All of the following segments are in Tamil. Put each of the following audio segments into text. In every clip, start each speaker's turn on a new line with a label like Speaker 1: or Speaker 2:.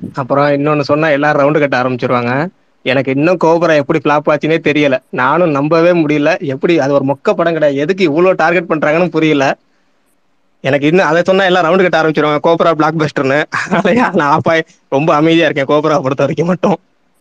Speaker 1: அப்புறோ இன்னொன்னு சொன்னா எல்லாரு ரவுண்டு கட்ட ஆரம்பிச்சிருவாங்க எனக்கு இன்னு கோபுரா எப்படி ஃபிளாப் ஆச்சுனே தெரியல நானு நம்பவே முடியல எப்படி அது ஒரு மொக்க படோ கிடையாது எதுக்கு இவ்ளோ டார்கெட் பண்றாங்கன்னு புரியல எனக்கு இன்னு அத சொன்னா எல்லா ரவுண்டு கட்ட ஆரம்பிச்சிருவாங்க கோப்ரா பிளாக் பஸ்டர்னு அதனாலயே நா ஆஃபாயி ரொம்ப அமைதியா இருக்கே கோப்ரா பொறுத்த வரைக்கு மட்டு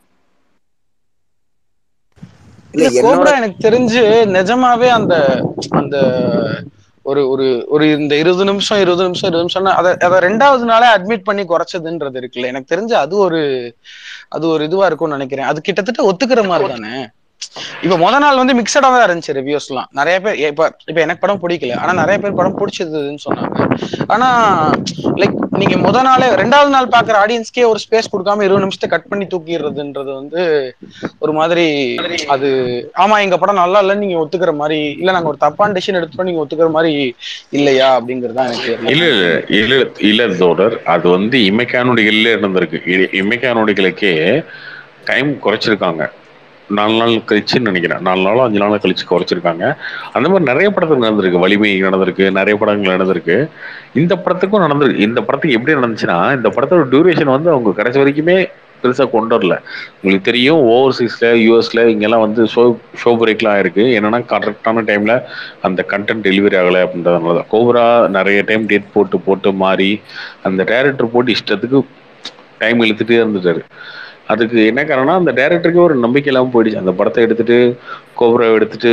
Speaker 2: இல்ல கோப்ரா எனக்கு தெரிஞ்சு நெஜமாவே அந்த அந்த ஒரு ஒரு ஒரு இந்த இருவது நிமிஷோ இருவது நிமிஷோ இருவது நிமிஷோனு அத அத ரெண்டாவது நாளே அட்மிட் பண்ணி கொறச்சதுன்றது இருக்குல்ல எனக்கு தெரிஞ்சு அது ஒரு அது ஒரு இதுவா இருக்குன்னு நெனைக்கிறே அது கிட்டத்தட்ட ஒத்துக்குற மாரி தானே இப்ப மொத நாள் வந்து மிக்சடா தா இருந்துச்சு ரிவ்யூஸ்லா நெறைய பேர் இப்ப இப்ப எனக்கு படம் புடிக்கல ஆனா நெறைய பேர் படம் புடிச்சிருந்ததுன்னு சொன்னாங்க ஆனா லைக் நீங்க மொத நாளே ரெண்டாவது நாள் பாக்குற ஆடியன்ஸ்க்கே ஒரு ஸ்பேஸ் குடுக்காம இருவது நிமிஷத்த கட் பண்ணி தூக்கிறதுன்றது வந்து ஒரு மாதிரி அது ஆமா எங்க படோ நல்லா இல்லன்னு நீங்க ஒத்துக்குற மாரி இல்ல நாங்க ஒரு தப்பான டிசிஷன் எடுத்துட்டோன்னு நீங்க ஒத்துக்குற மாரி இல்லையா அப்டிங்கிறதுதா எனக்கு தெரியல
Speaker 3: இல்ல இல்ல இல்ல இல்ல தோழர் அது வந்து இமைக்கானுடைகள்லே இருந்திருக்கு இ இமைக்கானோடிகளுக்கே டைம் கொறச்சிருக்காங்க நாலு நாள் கழிச்சுன்னு நெனைக்கிறே நாலு நாளோ அஞ்சு நாளோ கழிச்சு கொறச்சிருக்காங்க அந்த மாரி நெறைய படத்துல நடந்திருக்கு வலிமை நடந்திருக்கு நெறைய படங்கள் நடந்திருக்கு இந்த படத்துக்கு நடந்திருக்கு இந்த படத்துக்கு எப்டி நடந்துச்சுன்னா இந்த படத்தோட டியூரேஷன் வந்து அவங்க கடைசி வரைக்குமே பெருசா கொண்டு வரல உங்களுக்கு தெரியு ஓவர்சீஸ்ல யூ எஸ்ல இங்கெல்லா வந்து ஷோ ஷோ பிரேக்லா ஆயிருக்கு என்னன்னா கரெக்டான டைம்ல அந்த கன்டென்ட் டெலிவரி ஆகல அப்டின்றதுனாலதா கோப்ரா நெறைய டைம் டேட் போட்டு போட்டு மாறி அந்த டைரக்டர் போட்டு இஷ்டத்துக்கு டைம் இழுத்துட்டே இருந்துட்டாரு அதுக்கு என்ன காரணோனா அந்த டைரக்டருக்கே ஒரு நம்பிக்க இல்லாம போயிடுச்சு அந்த படத்த எடுத்துட்டு கோப்ராவ எடுத்துட்டு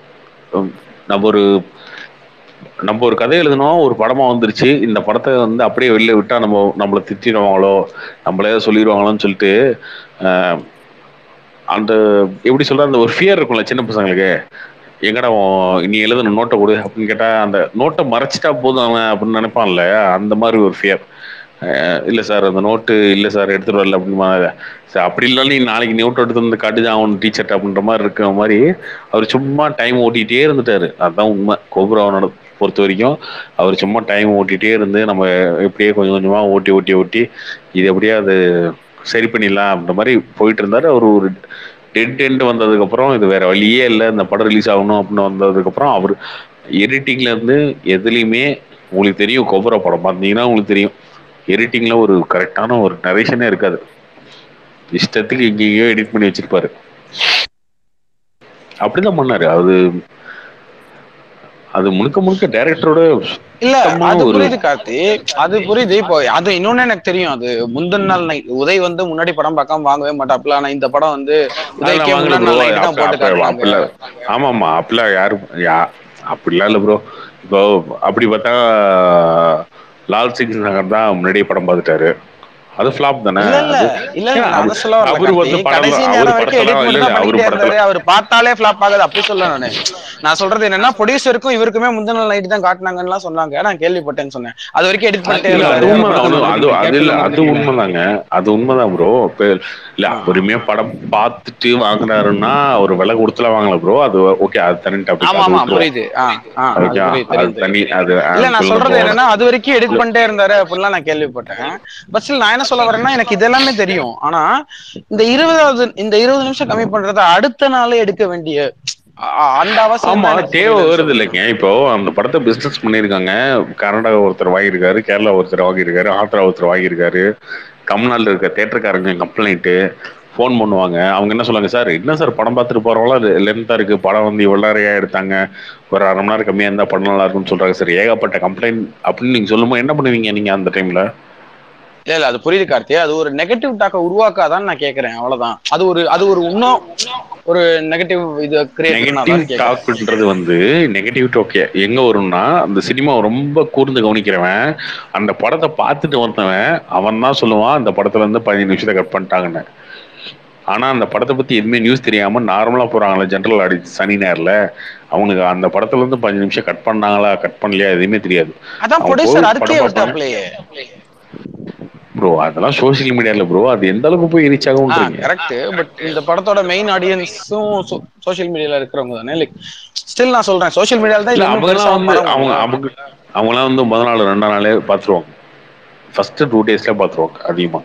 Speaker 3: நம்ம ஒரு நம்ம ஒரு கத எழுதுனோ ஒரு படமா வந்துருச்சு இந்த படத்த வந்து அப்டியே வெளில விட்டா நம்ம நம்மள திட்டிடுவாங்களோ நம்மள எதா சொல்லிருவாங்களோனு சொல்லிட்டு அ அந்த எப்டி சொல்ற அந்த ஒரு ஃபியர் இருக்குல்ல சின்ன பசங்களுக்கு எங்கடா ஓ நீ எழுதுன நோட்ட குடு அப்டின்னு கேட்டா அந்த நோட்ட மறச்சுட்டா போது அவ அப்டின்னு நெனைப்பான்ல அந்த மாரி ஒரு ஃபியர் அ இல்ல சார் அந்த நோட்டு இல்ல சார் எடுத்துட்டு வரல அப்டிம்பாங்க ச அப்டி இல்லனாலு நீ நாளைக்கு நோட் எடுத்து வந்து காட்டிதா ஆகனு டீச்சர்ட்ட அப்டின்ற மாரி இருக்குற மாரி அவரு சும்மா டைம் ஓட்டிட்டே இருந்துட்டாரு அதா உண்ம கோபுராவ பொறுத்த வரைக்கு அவரு சும்மா டைம் ஓட்டிட்டே இருந்து நம்ம எப்டியே கொஞ்ச கொஞ்சமா ஓட்டி ஓட்டி ஓட்டி இது எப்டியாது சரி பண்ணிடலா அப்டின்ற மாரி போயிட்டு இருந்தாரு அவரு ஒரு டெட் என்டு வந்ததுக்கு அப்றோ இது வேற வழியே இல்ல இந்த படோ ரிலீஸ் ஆகணு அப்டின்னு வந்ததுக்கு அப்றோ அவரு எடிட்டிங்ல இருந்து எதுலயுமே உங்களுக்கு தெரியு கொப்பரா படோ பாத்தீங்கன்னா உங்களுக்கு தெரியு எடிட்டிங்ல ஒரு கரெக்டான ஒரு நரேஷனே இருக்காது இஷ்டத்துக்கு எங்கெங்கயோ எடிட் பண்ணி வச்சிருப்பாரு அப்டித்தா பண்ணாரு அது அது முழுக்க முழுக்க டைரக்டரோட
Speaker 2: இல்ல அது புரியுது கார்த்தி அது புரியுது இப்போ அது இன்னொன்னு எனக்கு தெரியு அது முந்தன நாள் நை உதய் வந்து முன்னாடி படம் பாக்காம வாங்கவே மாட்டாப்ல ஆனா இந்த படம் வந்து
Speaker 3: அதெல்லா
Speaker 2: உதய்க்கே
Speaker 3: வாங்கல
Speaker 2: முன்னாடி
Speaker 3: ப்ரோ
Speaker 2: நாள் நைட்டு தான்
Speaker 3: அப்ப
Speaker 2: போட்டு
Speaker 3: அப்ப
Speaker 2: காட்டுனாங்க
Speaker 3: அப்பில்ல ஆமா ஆமா அப்பில்லா யாரு யா அப்டிலா இல்ல ப்ரோ இப்போ அப்டி பாத்தா லால் சிங் நகர் தா முன்னாடியே படம் பாத்துட்டாரு அது ஃபிளாப் தானே
Speaker 2: இல்ல இல்ல
Speaker 3: அது
Speaker 2: இல்ல
Speaker 3: ஏ
Speaker 2: இல்ல நான்
Speaker 3: அது
Speaker 2: அதை சொல்ல வரல
Speaker 3: அவரு
Speaker 2: கார்த்தி
Speaker 3: வந்து படல
Speaker 2: கடைசி
Speaker 3: அவரு
Speaker 2: நேரம் வரைக்கும்
Speaker 3: படத்தலா
Speaker 2: எடிட்
Speaker 3: இல்ல
Speaker 2: மட்டும்
Speaker 3: இல்ல
Speaker 2: தான்
Speaker 3: அவரு
Speaker 2: பண்ணிட்டே
Speaker 3: படத்துல
Speaker 2: இருந்தாரு அவர் பார்த்தாலே ஃபிளாப் ஆகுது அப்படி சொல்ல நானு நான் சொல்றது என்னன்னா ப்ரொடியூசருக்கும் இவருக்குமே முந்தன நாள் நைட்டு தான் காட்டுனாங்கன்னுல்லா சொன்னாங்க நான் கேள்விப்பட்டேன்னு சொன்னே அது வரைக்கும் எடிட் பண்ணிட்டே
Speaker 3: இல்ல அது
Speaker 2: இருந்தாரு அந்த
Speaker 3: உண்மதா
Speaker 2: படத்தை
Speaker 3: அது அது
Speaker 2: முடிக்க
Speaker 3: அது
Speaker 2: முடிக்கல
Speaker 3: இல்ல அது உண்மதாங்க அது உண்மதா ப்ரோ இப்ப இல்ல
Speaker 2: ஆ, ஆ.
Speaker 3: அவருமே படம் பாத்துட்டு வாங்குனாருன்னா ஒரு வெல குடுத்துலா வாங்கல ப்ரோ அது ஓகே அது தனி டாபிக்
Speaker 2: ஆமா
Speaker 3: அது
Speaker 2: ஆமா
Speaker 3: விட்டுருவோ
Speaker 2: புரியுது ஆ ஆ அது
Speaker 3: ஓகே
Speaker 2: புரியுது
Speaker 3: அது
Speaker 2: தெரியும் தெரியும்
Speaker 3: தனி அது
Speaker 2: இல்ல நான்
Speaker 3: அதுக்குள்ள நம்ம
Speaker 2: சொல்றது என்னன்னா அது வரைக்கும் எடிட் பண்ணிட்டே இருந்தாரு அப்படின்ல்லா நான் கேள்விப்பட்டேன் பட் ஸ்டில் நான் என்ன சொல்ல வரேன்னா எனக்கு இதெல்லாமே தெரியும் ஆனா இந்த இருபதாவது இந்த இருபது நிமிஷம் கம்மி பண்றத அடுத்த நாளே எடுக்க வேண்டிய அந்த அவசியம்
Speaker 3: ஆமா
Speaker 2: தான் எனக்கு
Speaker 3: தேவ
Speaker 2: புரியலன்னு
Speaker 3: வருது
Speaker 2: சொல்றேன்
Speaker 3: இல்லைங்க இப்போ அந்த படத்த பிசினஸ் பண்ணிருக்காங்க கர்நாடகா ஒருத்தர் வாங்கியிருக்காரு கேரளா ஒருத்தர் வாங்கியிருக்காரு ஆந்திரா ஒருத்தர் வாங்கியிருக்காரு தமிழ்நாட்டுல இருக்க தேட்டருக்காரங்க கம்ப்ளைண்ட்டு ஃபோன் பண்ணுவாங்க அவங்க என்ன சொல்லுவாங்க சார் என்ன சார் படம் பாத்துட்டு போறவங்களா லென்தா இருக்கு படம் வந்து இவ்ளோ நேரம் ஏன் எடுத்தாங்க ஒரு அர மணி நேரம் கம்மியா இருந்தா படம் நல்லா இருக்குன்னு சொல்றாங்க சார் ஏகப்பட்ட கம்ப்ளைண்ட் அப்படின்னு நீங்க சொல்லும் போது என்ன பண்ணுவீங்க நீங்க அந்த டைம்ல
Speaker 2: இல்ல இல்ல அது புரியுது கார்த்தி அது ஒரு நெகட்டிவ் டாக்க உருவாக்காதான்னு நான் கேக்குறேன் அவ்வளவுதான் அது ஒரு அது ஒரு இன்னும் ஒரு நெகட்டிவ் இது கிரியேட்
Speaker 3: நெகட்டிவ்
Speaker 2: பண்ணாதான்னு கேக்குறேன்
Speaker 3: டாக்ன்றது வந்து நெகட்டிவிட்டி ஓகே எங்க வரும்னா அந்த சினிமா ரொம்ப கூர்ந்து கவனிக்கிறவன் அந்த படத்த பாத்துட்டு வந்தவன் அவன் தான் சொல்லுவான் அந்த படத்துல இருந்து பதினஞ்சு நிமிஷத்த கட் பண்ணிட்டாங்கன்னு ஆனா அந்த படத்த பத்தி எதுவுமே நியூஸ் தெரியாம நார்மலா போறாங்கள ஜென்ரல் ஆடியன்ஸ் சனி ஞாயர்ல அவனுக்கு அந்த படத்துல இருந்து பதினஞ்சு நிமிஷம் கட் பண்ணாங்களா கட் பண்ணலையா எதுவுமே தெரியாது
Speaker 2: அதான்
Speaker 3: அவன் போய்
Speaker 2: ப்ரொடியூசர் அதுக்கே
Speaker 3: படம் பாப்பாங்க
Speaker 2: விட்டாப்லயே
Speaker 3: ப்ரோ அதெல்லாம் சோசியல் மீடியால ப்ரோ அது எந்த அளவுக்கு போய் ரீச்
Speaker 2: ஆ
Speaker 3: ஆகுன்றீங்க
Speaker 2: கரெக்ட் பட் இந்த படத்தோட மெயின் ஆடியன்ஸும் சோசியல் மீடியால இருக்கிறவங்க தானே லைக் ஸ்டில் நான் சொல்றேன் சோசியல் மீடியால தான்
Speaker 3: இல்ல
Speaker 2: இது இன்னும்
Speaker 3: அவங்கலாம்
Speaker 2: பெருசாவும்
Speaker 3: வந்து அவங்க
Speaker 2: பரவும்
Speaker 3: அவங்க அவங்கலாம் வந்து மொத நாள் ரெண்டா நாளே பாத்துருவாங்க ஃபர்ஸ்ட் டூ டேஸ்ல பாத்துருவாங்க அதிகமா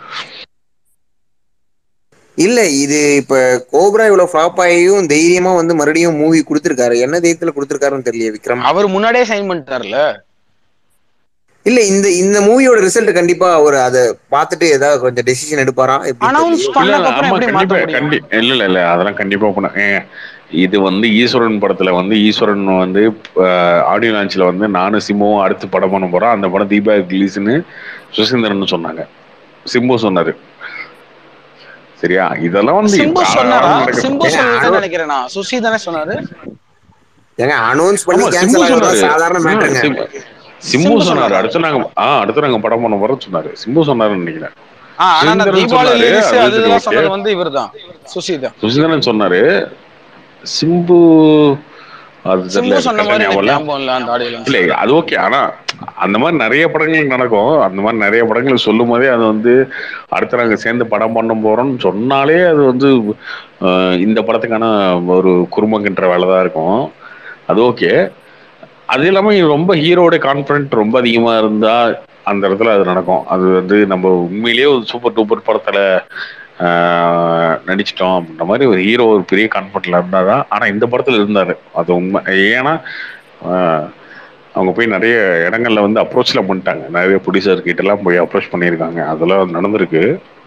Speaker 4: இல்ல இது இப்ப கோப்ரா இவ்வளவு ஃபிளாப் ஆகியும் தைரியமா வந்து மறுபடியும் மூவி குடுத்துருக்காரு என்ன தைரியத்துல குடுத்துருக்காருன்னு தெரியலயே விக்ரம்
Speaker 2: அவர் முன்னாடியே சைன் பண்ணிட்டாருல
Speaker 4: இல்ல இந்த இந்த மூவியோட ரிசல்ட் கண்டிப்பா அவர் அத பார்த்துட்டு ஏதாவது கொஞ்சம் டெசிஷன் எடுப்பாரா எப்படி
Speaker 2: அனௌன்ஸ்
Speaker 4: தெரியல.
Speaker 3: இல்ல, இல்ல,
Speaker 2: பண்ணக்கப்புறம்
Speaker 3: ஆமா,
Speaker 2: எப்படி மாத்த
Speaker 3: கண்டிப்பா,
Speaker 2: முடியும்
Speaker 3: கண்டி- இல்ல இல்ல இல்ல அதெல்லாம் கண்டிப்பா பண்ண ஏங்க, இது வந்து ஈஸ்வரன் படத்துல வந்து ஈஸ்வரன் வந்து ஆடியோ லான்ச்ல வந்து நானும் சிம்புவும் அடுத்து படம் பண்ண போறோம் அந்த படம் தீபாவளி ரிலீஸ்னு சுசீந்திரன் சொன்னாங்க சிம்பு சொன்னாரு சரியா இதெல்லாம் வந்து
Speaker 2: சிம்பு
Speaker 3: இப்ப
Speaker 2: சொன்னாரா
Speaker 3: காலம் நடக்குது.
Speaker 2: சிம்பு
Speaker 4: ஏங்க,
Speaker 2: சொல்லிட்டு
Speaker 4: அனௌ-
Speaker 2: நினைக்கிறேன் நான் சுசி தானே சொன்னாரு
Speaker 4: ஏங்க அனௌன்ஸ் பண்ணி
Speaker 3: ஆமா, சிம்பு
Speaker 4: கேன்சல் ஆகுறது
Speaker 3: சொன்னாரு.
Speaker 4: சாதாரண
Speaker 3: ஆ,
Speaker 4: மேட்டருங்க
Speaker 3: சிம்பு- சிம்பு
Speaker 2: சிம்பு
Speaker 3: சொன்னாரு
Speaker 2: சொன்னாரா?
Speaker 3: அடுத்து நாங்க ஆ அடுத்து நாங்க படம் பண்ண போறோம் சொன்னாரு சிம்பு சொன்னாருன்னு நினைக்கிறேன்
Speaker 2: ஆ, ஆனா அந்த
Speaker 3: சுசீந்திரன்
Speaker 2: தீபாவளி
Speaker 3: சொன்னாரு,
Speaker 2: ரிலீஸ்
Speaker 3: அது
Speaker 2: அது இதெல்லாம்
Speaker 3: okay.
Speaker 2: சொன்னது வந்து இவர்தான் சுசி தான்
Speaker 3: சுசீந்திரன் சொன்னாரு சிம்பு அது தெரியல
Speaker 2: சிம்பு
Speaker 3: எனக்கு
Speaker 2: சொன்ன
Speaker 3: correct ஆ
Speaker 2: மாதிரி எனக்கு
Speaker 3: ஞாபகம் இல்ல.
Speaker 2: ஞாபகம் இல்ல அந்த ஆடியோ
Speaker 3: இல்ல அது ஓகே ஆனா அந்த மாதிரி நிறைய படங்கள் நடக்கும் அந்த மாதிரி நிறைய படங்கள் சொல்லும் போதே அது வந்து அடுத்து நாங்க சேர்ந்து படம் பண்ண போறோம்னு சொன்னாலே அது வந்து அஹ், இந்த படத்துக்கான ஒரு குறும்பங்கின்ற வேலை தான் இருக்கும் அது ஓகே அது இல்லாம ரொம்ப ஹீரோட கான்பிடன்ட் ரொம்ப அதிகமா இருந்தா அந்த இடத்துல அது நடக்கும் அது வந்து நம்ம உண்மையிலேயே ஒரு சூப்பர் டூப்பர் படத்துல ஆஹ், நடிச்சிட்டோம் அப்படின்ற மாதிரி ஒரு ஹீரோ ஒரு பெரிய கான்பிடன்ட்ல இருந்தாதான் ஆனா இந்த படத்துல இருந்தாரு அது உண்மை ஏன்னா ஆஹ், அவங்க போய் நிறைய இடங்கள்ல வந்து அப்ரோச்லாம் பண்ணிட்டாங்க நிறைய ப்ரொடியூசர் கிட்ட எல்லாம் போய் அப்ரோச் பண்ணியிருக்காங்க அதெல்லாம் நடந்திருக்கு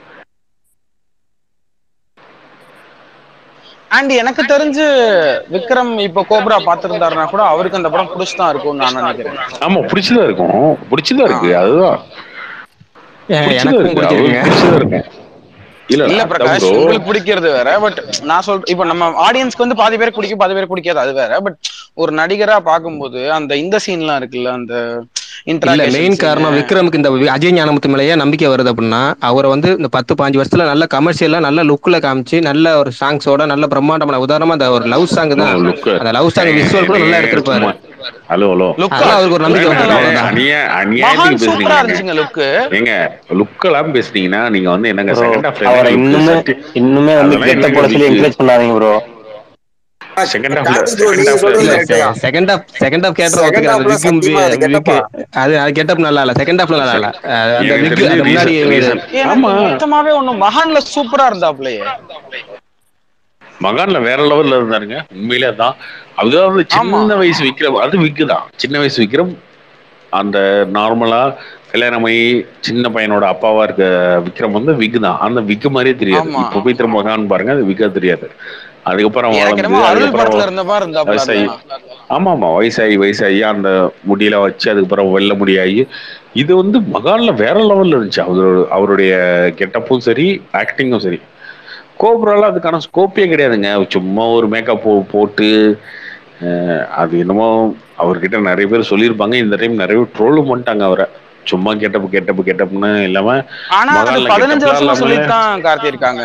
Speaker 2: அண்ட் எனக்கு தெரிஞ்சு விக்ரம் இப்ப கோப்ரா பாத்திருந்தாருன்னா கூட அவருக்கு அந்த படம் பிடிச்சுதான் இருக்கும்னு நான் நினைக்கிறேன்
Speaker 3: ஆமா பிடிச்சதா இருக்கும் பிடிச்சதா இருக்கு அதுதான்
Speaker 1: ஏன்
Speaker 3: பிடிச்சதா
Speaker 1: எனக்கும்
Speaker 3: இருக்கு
Speaker 1: பிடிச்சிருக்குங்க
Speaker 3: அவருக்கு பிடிச்சதா இருக்கும் இல்ல
Speaker 2: இல்ல
Speaker 3: அதான்
Speaker 2: பிரகாஷ்
Speaker 3: bro.
Speaker 2: உங்களுக்கு பிடிக்கிறது வேற பட் நான் சொல்றேன் இப்ப நம்ம ஆடியன்ஸ்க்கு வந்து பாதி பேருக்கு பிடிக்கும் பாதி பேருக்கு பிடிக்காது அது வேற பட் ஒரு நடிகரா பார்க்கும்போது அந்த இந்த சீன்லாம் இருக்குல்ல அந்த
Speaker 1: இல்ல
Speaker 2: interrogation
Speaker 1: மெயின்
Speaker 2: scene.
Speaker 1: காரணம் விக்ரமுக்கு இந்த அஜய் ஞானமுத்து மேலேயே நம்பிக்கை வருது அப்படின்னா அவரை வந்து இந்த பத்து பாஞ்சு வருஷத்துல நல்ல கமர்ஷியலா நல்ல லுக்ல காமிச்சு நல்ல ஒரு சாங்ஸோட நல்ல பிரம்மாண்டமான உதாரணமா அந்த ஒரு லவ் சாங் தான்
Speaker 3: No, look.
Speaker 1: அந்த லவ் சாங் விஷுவல் கூட நல்லா எடுத்திருப்பாரு
Speaker 3: சும்மா. ஹலோ ஹலோ
Speaker 2: Look
Speaker 1: அதெல்லாம் அவருக்கு ஒரு நம்பிக்கை
Speaker 2: வேணாம்,
Speaker 1: வந்துடும்
Speaker 2: வேணாம்.
Speaker 3: அநியா
Speaker 2: மகான்
Speaker 3: அநியாயத்துக்கு
Speaker 2: சூப்பரா
Speaker 3: பேசுறீங்க
Speaker 2: இருந்துச்சுங்க லுக்கு
Speaker 3: ஏங்க லுக்கெல்லாம் பேசுனீங்கன்னா நீங்க வந்து என்னங்க
Speaker 5: ப்ரோ
Speaker 3: செகண்ட் ஹாஃப்
Speaker 5: அவரை இன்னுமே இன்னுமே வந்து
Speaker 3: அதெல்லாம்
Speaker 5: கெட்ட
Speaker 3: என்னங்க
Speaker 5: போட சொல்லி
Speaker 3: weak?
Speaker 5: என்கரேஜ் பண்ணாதீங்க ப்ரோ
Speaker 3: Second half ல-
Speaker 4: கார்த்திக் bro,
Speaker 3: second
Speaker 4: நீங்க
Speaker 3: half ல
Speaker 4: சொல்றது
Speaker 3: இல்ல,
Speaker 4: correct தான்.
Speaker 1: செகண்ட் ஹாஃப் செகண்ட் ஹாஃப் கேட்டர்
Speaker 4: Second
Speaker 1: ஒத்துக்கிறேன்
Speaker 4: half ல
Speaker 1: விக்கும்
Speaker 4: சத்தியமா அது
Speaker 1: விக்கு அது அது கெட்டப் நல்லா இல்ல செகண்ட் ஹாஃப்ல நல்லா இல்ல அஹ் அந்த
Speaker 3: எனக்கு
Speaker 1: விக்கு
Speaker 3: தெரிஞ்சு
Speaker 1: அது முன்னாடி
Speaker 3: reason- reason.
Speaker 2: எனக்கு
Speaker 3: ஆமா
Speaker 2: மொத்தமாவே ஒண்ணும் மகான்ல சூப்பரா இருந்தாப்லயே
Speaker 3: மகான்ல வேற லெவல்ல இருந்தாருங்க உண்மையிலே அதான் அதுதான் வந்து
Speaker 2: ஆமா.
Speaker 3: சின்ன வயசு விக்ரம் அது விக்கு தான் சின்ன வயசு விக்ரம் அந்த நார்மலா கல்யாணமாயி சின்ன பையனோட அப்பாவா இருக்க விக்ரம் வந்து விக்கு தான் அந்த விக்கு மாதிரியே தெரியாது
Speaker 2: ஆமா.
Speaker 3: இப்ப போய் திரும்ப மகான் பாருங்க அது விக்கா தெரியாது அதுக்கப்புறம்
Speaker 2: எனக்கு
Speaker 3: வளர்ந்து
Speaker 2: என்னமோ அருள்
Speaker 3: அதுக்கப்புறம்
Speaker 2: படத்துல இருந்த மாதிரி இருந்தாப்ல
Speaker 3: வயசாகி
Speaker 2: இருந்தா.
Speaker 3: ஆமா ஆமா வயசாகி வயசாகி அந்த முடியெல்லாம் வச்சு அதுக்கப்புறம் வெள்ள முடியாகி இது வந்து மகான்ல வேற லெவல்ல இருந்துச்சு அவரோட அவருடைய கெட்டப்பும் சரி ஆக்டிங்கும் சரி கோப்ரால அதுக்கான ஸ்கோப்பே கிடையாதுங்க சும்மா ஒரு மேக்கப் போ போட்டு அஹ், அது என்னமோ அவர்கிட்ட நிறைய பேர் சொல்லியிருப்பாங்க இந்த டைம் நிறைய பேர் ட்ரோலும் பண்ணிட்டாங்க அவரை சும்மா கெட்டப்பு கெட்டப்பு கெட்டப்புன்னு இல்லாம
Speaker 2: ஆனா அது
Speaker 3: மகான்ல
Speaker 2: பதினஞ்சு
Speaker 3: getup
Speaker 2: வருஷமா
Speaker 3: இல்லாமலே-
Speaker 2: சொல்லித்தான் கார்த்தி இருக்காங்க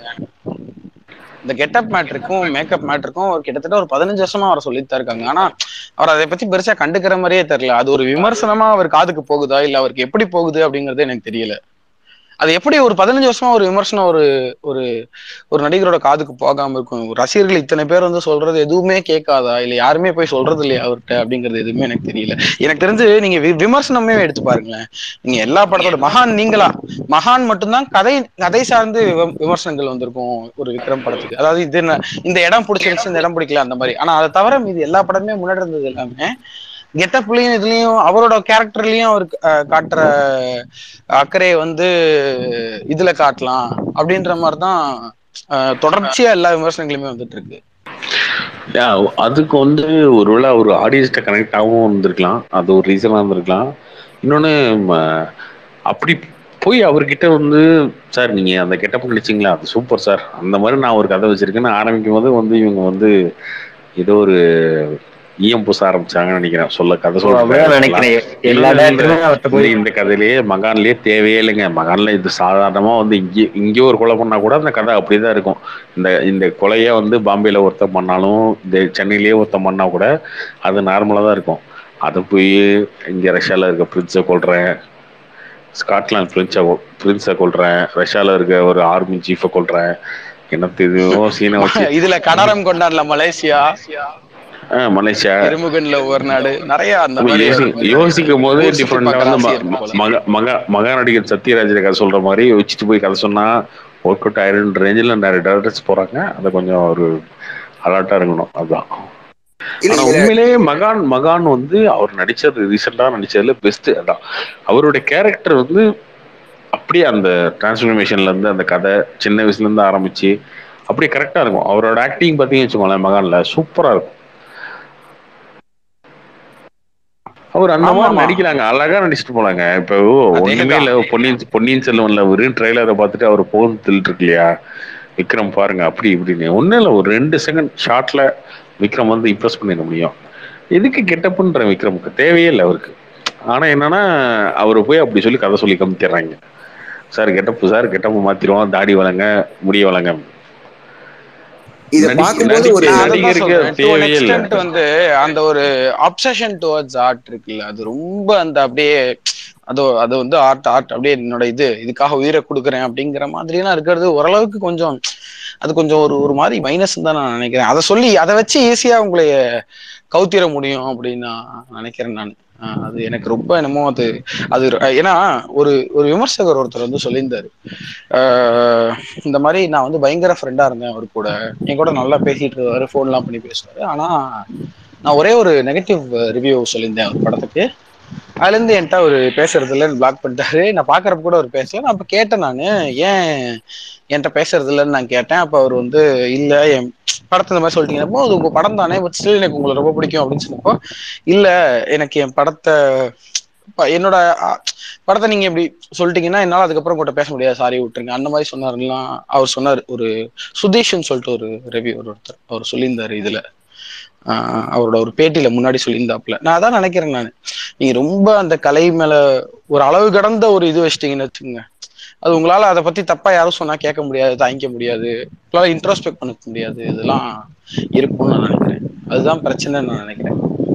Speaker 2: இந்த கெட்டப் மேட்ருக்கும் மேக்கப் மேட்ருக்கும் ஒரு கிட்டத்தட்ட ஒரு பதினஞ்சு வருஷமா அவரை சொல்லித்தான் இருக்காங்க ஆனா அவர் அதை பத்தி பெருசா கண்டுக்கிற மாதிரியே தெரியல அது ஒரு விமர்சனமா அவர் காதுக்கு போகுதா இல்ல அவருக்கு எப்படி போகுது அப்படிங்கறது எனக்கு தெரியல அது எப்படி ஒரு பதினஞ்சு வருஷமா ஒரு விமர்சனம் ஒரு ஒரு ஒரு நடிகரோட காதுக்கு போகாம இருக்கும் ரசிகர்கள் இத்தனை பேர் வந்து சொல்றது எதுவுமே கேட்காதா இல்ல யாருமே போய் சொல்றது இல்லையா அவர்கிட்ட அப்படிங்கிறது எதுவுமே எனக்கு தெரியல எனக்கு தெரிஞ்சு நீங்க வி- விமர்சனமே எடுத்து பாருங்களேன் நீங்க எல்லா படத்தோட மகான் நீங்களா மகான் மட்டும்தான் கதை கதை சார்ந்து விம- விமர்சனங்கள் வந்திருக்கும் ஒரு விக்ரம் படத்துக்கு அதாவது இது என்ன இந்த இடம் பிடிச்சிருந்துச்சு இந்த இடம் பிடிக்கல அந்த மாதிரி ஆனா அதை தவிர மீது எல்லா படமே முன்னாடி இருந்தது எல்லாமே கெட்டப்லயும் இதுலயும் அவரோட கேரக்டர்லயும் அவர் அஹ், காட்டுற அக்கறையை வந்து இதுல காட்டலாம் அப்படின்ற மாதிரிதான் அஹ், தொடர்ச்சியா எல்லா விமர்சனங்களுமே வந்துட்டு இருக்கு
Speaker 3: Yeah, அதுக்கு வந்து ஒருவேளை ஒரு ஆடியன்ஸ்ட கனெக்ட் ஆகவும் இருந்திருக்கலாம் அது ஒரு ரீசனாக இருந்திருக்கலாம் இன்னொன்று அப்படி போய் அவர்கிட்ட வந்து சார் நீங்க அந்த கெட்டப் நடிச்சிங்களா அது சூப்பர் சார் அந்த மாதிரி நான் ஒரு கதை வச்சிருக்கேன்னு ஆரம்பிக்கும் போது வந்து இவங்க வந்து ஏதோ ஒரு ஈயம் பூச ஆரம்பிச்சாங்கன்னு நினைக்கிறேன் சொல்ல கதை
Speaker 5: அப்படிதான்
Speaker 3: சொல்ல
Speaker 5: நினைக்கிறேன் எல்லா
Speaker 3: இல்ல, இல்ல,
Speaker 5: டேரக்டருமே அவர்கிட்ட
Speaker 3: இந்த
Speaker 5: போய்
Speaker 3: இந்த கதையிலேயே மகான்லயே தேவையே இல்லைங்க மகான்ல இது சாதாரணமா வந்து இங்கே இங்கே ஒரு கொலை பண்ணா கூட அந்த கதை அப்படிதான் இருக்கும் இந்த இந்த கொலையை வந்து பாம்பேல ஒருத்தன் பண்ணாலும் இந்த சென்னையிலேயே ஒருத்தன் பண்ணா கூட அது நார்மலா தான் இருக்கும் அதை போய் இங்க ரஷ்யால இருக்க பிரின்ஸை கொள்றேன் ஸ்காட்லாந்து பிரின்ஸை பிரின்ஸை கொள்றேன் ரஷ்யால இருக்க ஒரு ஆர்மி சீஃபை கொள்றேன் என்னத்து இதுவோ சீனை வச்சு
Speaker 2: இதுல கடாரம் கொண்டாடல மலேசியா
Speaker 3: ஆ, மலேசியா
Speaker 2: திருமுகன்ல ஒரு நாடு நிறைய அந்த மாதிரி
Speaker 3: யோசி- யோசிக்கும் போது
Speaker 2: ஊர் சுத்தி
Speaker 3: டிஃப்ரெண்டா
Speaker 2: பார்க்க
Speaker 3: வந்து
Speaker 2: ஆசையா
Speaker 3: ம-
Speaker 2: இருக்கும் போல.
Speaker 3: மக மக மகா நடிகர் சத்யராஜ் கதை சொல்ற மாதிரி வச்சுட்டு போய் கதை சொன்னா ஒர்க் அவுட் ஆயிரம் ரேஞ்சில் நிறைய டேரக்டர்ஸ் போறாங்க அதை கொஞ்சம் ஒரு அலர்ட்டா இருக்கணும் அதுதான்
Speaker 4: இல்ல
Speaker 3: ஆனா
Speaker 4: இதுல
Speaker 3: உண்மையிலேயே மகான் மகான் வந்து அவர் நடிச்சது ரீசெண்டா நடிச்சதுல பெஸ்ட் அதான் அவருடைய கேரக்டர் வந்து அப்படியே அந்த டிரான்ஸ்ஃபர்மேஷன்ல இருந்து அந்த கதை சின்ன வயசுல இருந்து ஆரம்பிச்சு அப்படியே கரெக்டா இருக்கும் அவரோட ஆக்டிங் பார்த்தீங்கன்னு வச்சுக்கோங்களேன் மகான்ல சூப்பரா இருக்கும் அவர் அந்த
Speaker 2: ஆமா,
Speaker 3: மாதிரி
Speaker 2: ஆமா.
Speaker 3: நடிக்கிறாங்க அழகா நடிச்சிட்டு போனாங்க இப்போ ஒண்ணுமே
Speaker 2: அதேதான்.
Speaker 3: இல்ல பொன்னியின் பொன்னியின் செல்வன்ல ஒரு ட்ரெய்லரை பார்த்துட்டு அவர் போன் இருக்கு இல்லையா விக்ரம் பாருங்க அப்படி இப்படின்னு ஒன்றும் இல்லை ஒரு ரெண்டு செகண்ட் ஷார்ட்ல விக்ரம் வந்து இம்ப்ரெஸ் பண்ணிட முடியும் எதுக்கு கெட்டப்புன்ற விக்ரமுக்கு தேவையே இல்லை அவருக்கு ஆனா என்னன்னா அவர் போய் அப்படி சொல்லி கதை சொல்லி கமித்திடுறாங்க சார் கெட்டப்பு சார் கெட்டப்பு மாத்திருவோம் தாடி வளங்க முடி வளங்க
Speaker 4: இத
Speaker 3: நடி-
Speaker 4: பார்க்கும்போது
Speaker 3: நடி-
Speaker 4: ஒரு
Speaker 2: நான் அதான்
Speaker 3: நடிகருக்கு
Speaker 2: சொல்றேன். To an
Speaker 3: தேவையே இல்ல.
Speaker 2: extent வந்து அந்த ஒரு obsession towards art இருக்குல்ல அது ரொம்ப அந்த அப்படியே அது அது வந்து ஆர்ட் ஆர்ட் அப்படியே என்னோட இது இதுக்காக உயிரை கொடுக்குறேன் அப்படிங்கிற மாதிரிலாம் இருக்கிறது ஓரளவுக்கு கொஞ்சம் அது கொஞ்சம் ஒரு ஒரு மாதிரி மைனஸ் தான் நான் நினைக்கிறேன் அதை சொல்லி அதை வச்சு ஈஸியா உங்களை கவுத்திர முடியும் அப்படின்னு நான் நினைக்கிறேன் நான் ஆஹ் அது எனக்கு ரொம்ப என்னமோ அது அது ஏன்னா ஒரு ஒரு விமர்சகர் ஒருத்தர் வந்து சொல்லியிருந்தாரு ஆஹ் இந்த மாதிரி நான் வந்து பயங்கர ஃப்ரெண்டா இருந்தேன் அவர் கூட என் கூட நல்லா பேசிட்டு இருக்காரு ஃபோன்லாம் பண்ணி பேசுவாரு ஆனா நான் ஒரே ஒரு நெகட்டிவ் ரிவ்யூ சொல்லியிருந்தேன் அவர் படத்துக்கு அதுல இருந்து என்கிட்ட அவர் பேசுறது இல்ல பிளாக் பண்ணிட்டாரு நான் பாக்குறப்ப கூட அவர் பேசல நான் அப்ப கேட்டேன் நானு ஏன் என்கிட்ட பேசுறது இல்லைன்னு நான் கேட்டேன் அப்ப அவர் வந்து இல்ல என் படத்தை இந்த மாதிரி சொல்லிட்டீங்க அது உங்க படம் தானே பட் ஸ்டில் எனக்கு உங்களை ரொம்ப பிடிக்கும் அப்படின்னு சொன்னப்போ இல்ல எனக்கு என் படத்தை ப- என்னோட அ, படத்தை நீங்க இப்படி சொல்லிட்டீங்கன்னா என்னால அதுக்கப்புறம் உங்கள்கிட்ட பேச முடியாது சாரி விட்டுருங்க அந்த மாதிரி சொன்னாருலாம் அவர் சொன்னார் ஒரு சுதீஷ்னு சொல்லிட்டு ஒரு ரிவ்யூ ஒருத்தர் அவர் சொல்லியிருந்தாரு இதுல ஆஹ் அவரோட ஒரு பேட்டியில முன்னாடி சொல்லியிருந்தாப்புல நான் அதான் நினைக்கிறேன் நான் நீங்க ரொம்ப அந்த கலை மேல ஒரு அளவு கடந்த ஒரு இது வச்சிட்டீங்கன்னு வச்சுக்கோங்க அது உங்களால அதை பத்தி தப்பா யாரும் சொன்னா கேட்க முடியாது தாங்கிக்க முடியாது உங்களால இன்ட்ரோஸ்பெக்ட் பண்ண முடியாது இதெல்லாம் இருக்கும்னு நான் நினைக்கிறேன் அதுதான் பிரச்சனைன்னு நான் நினைக்கிறேன்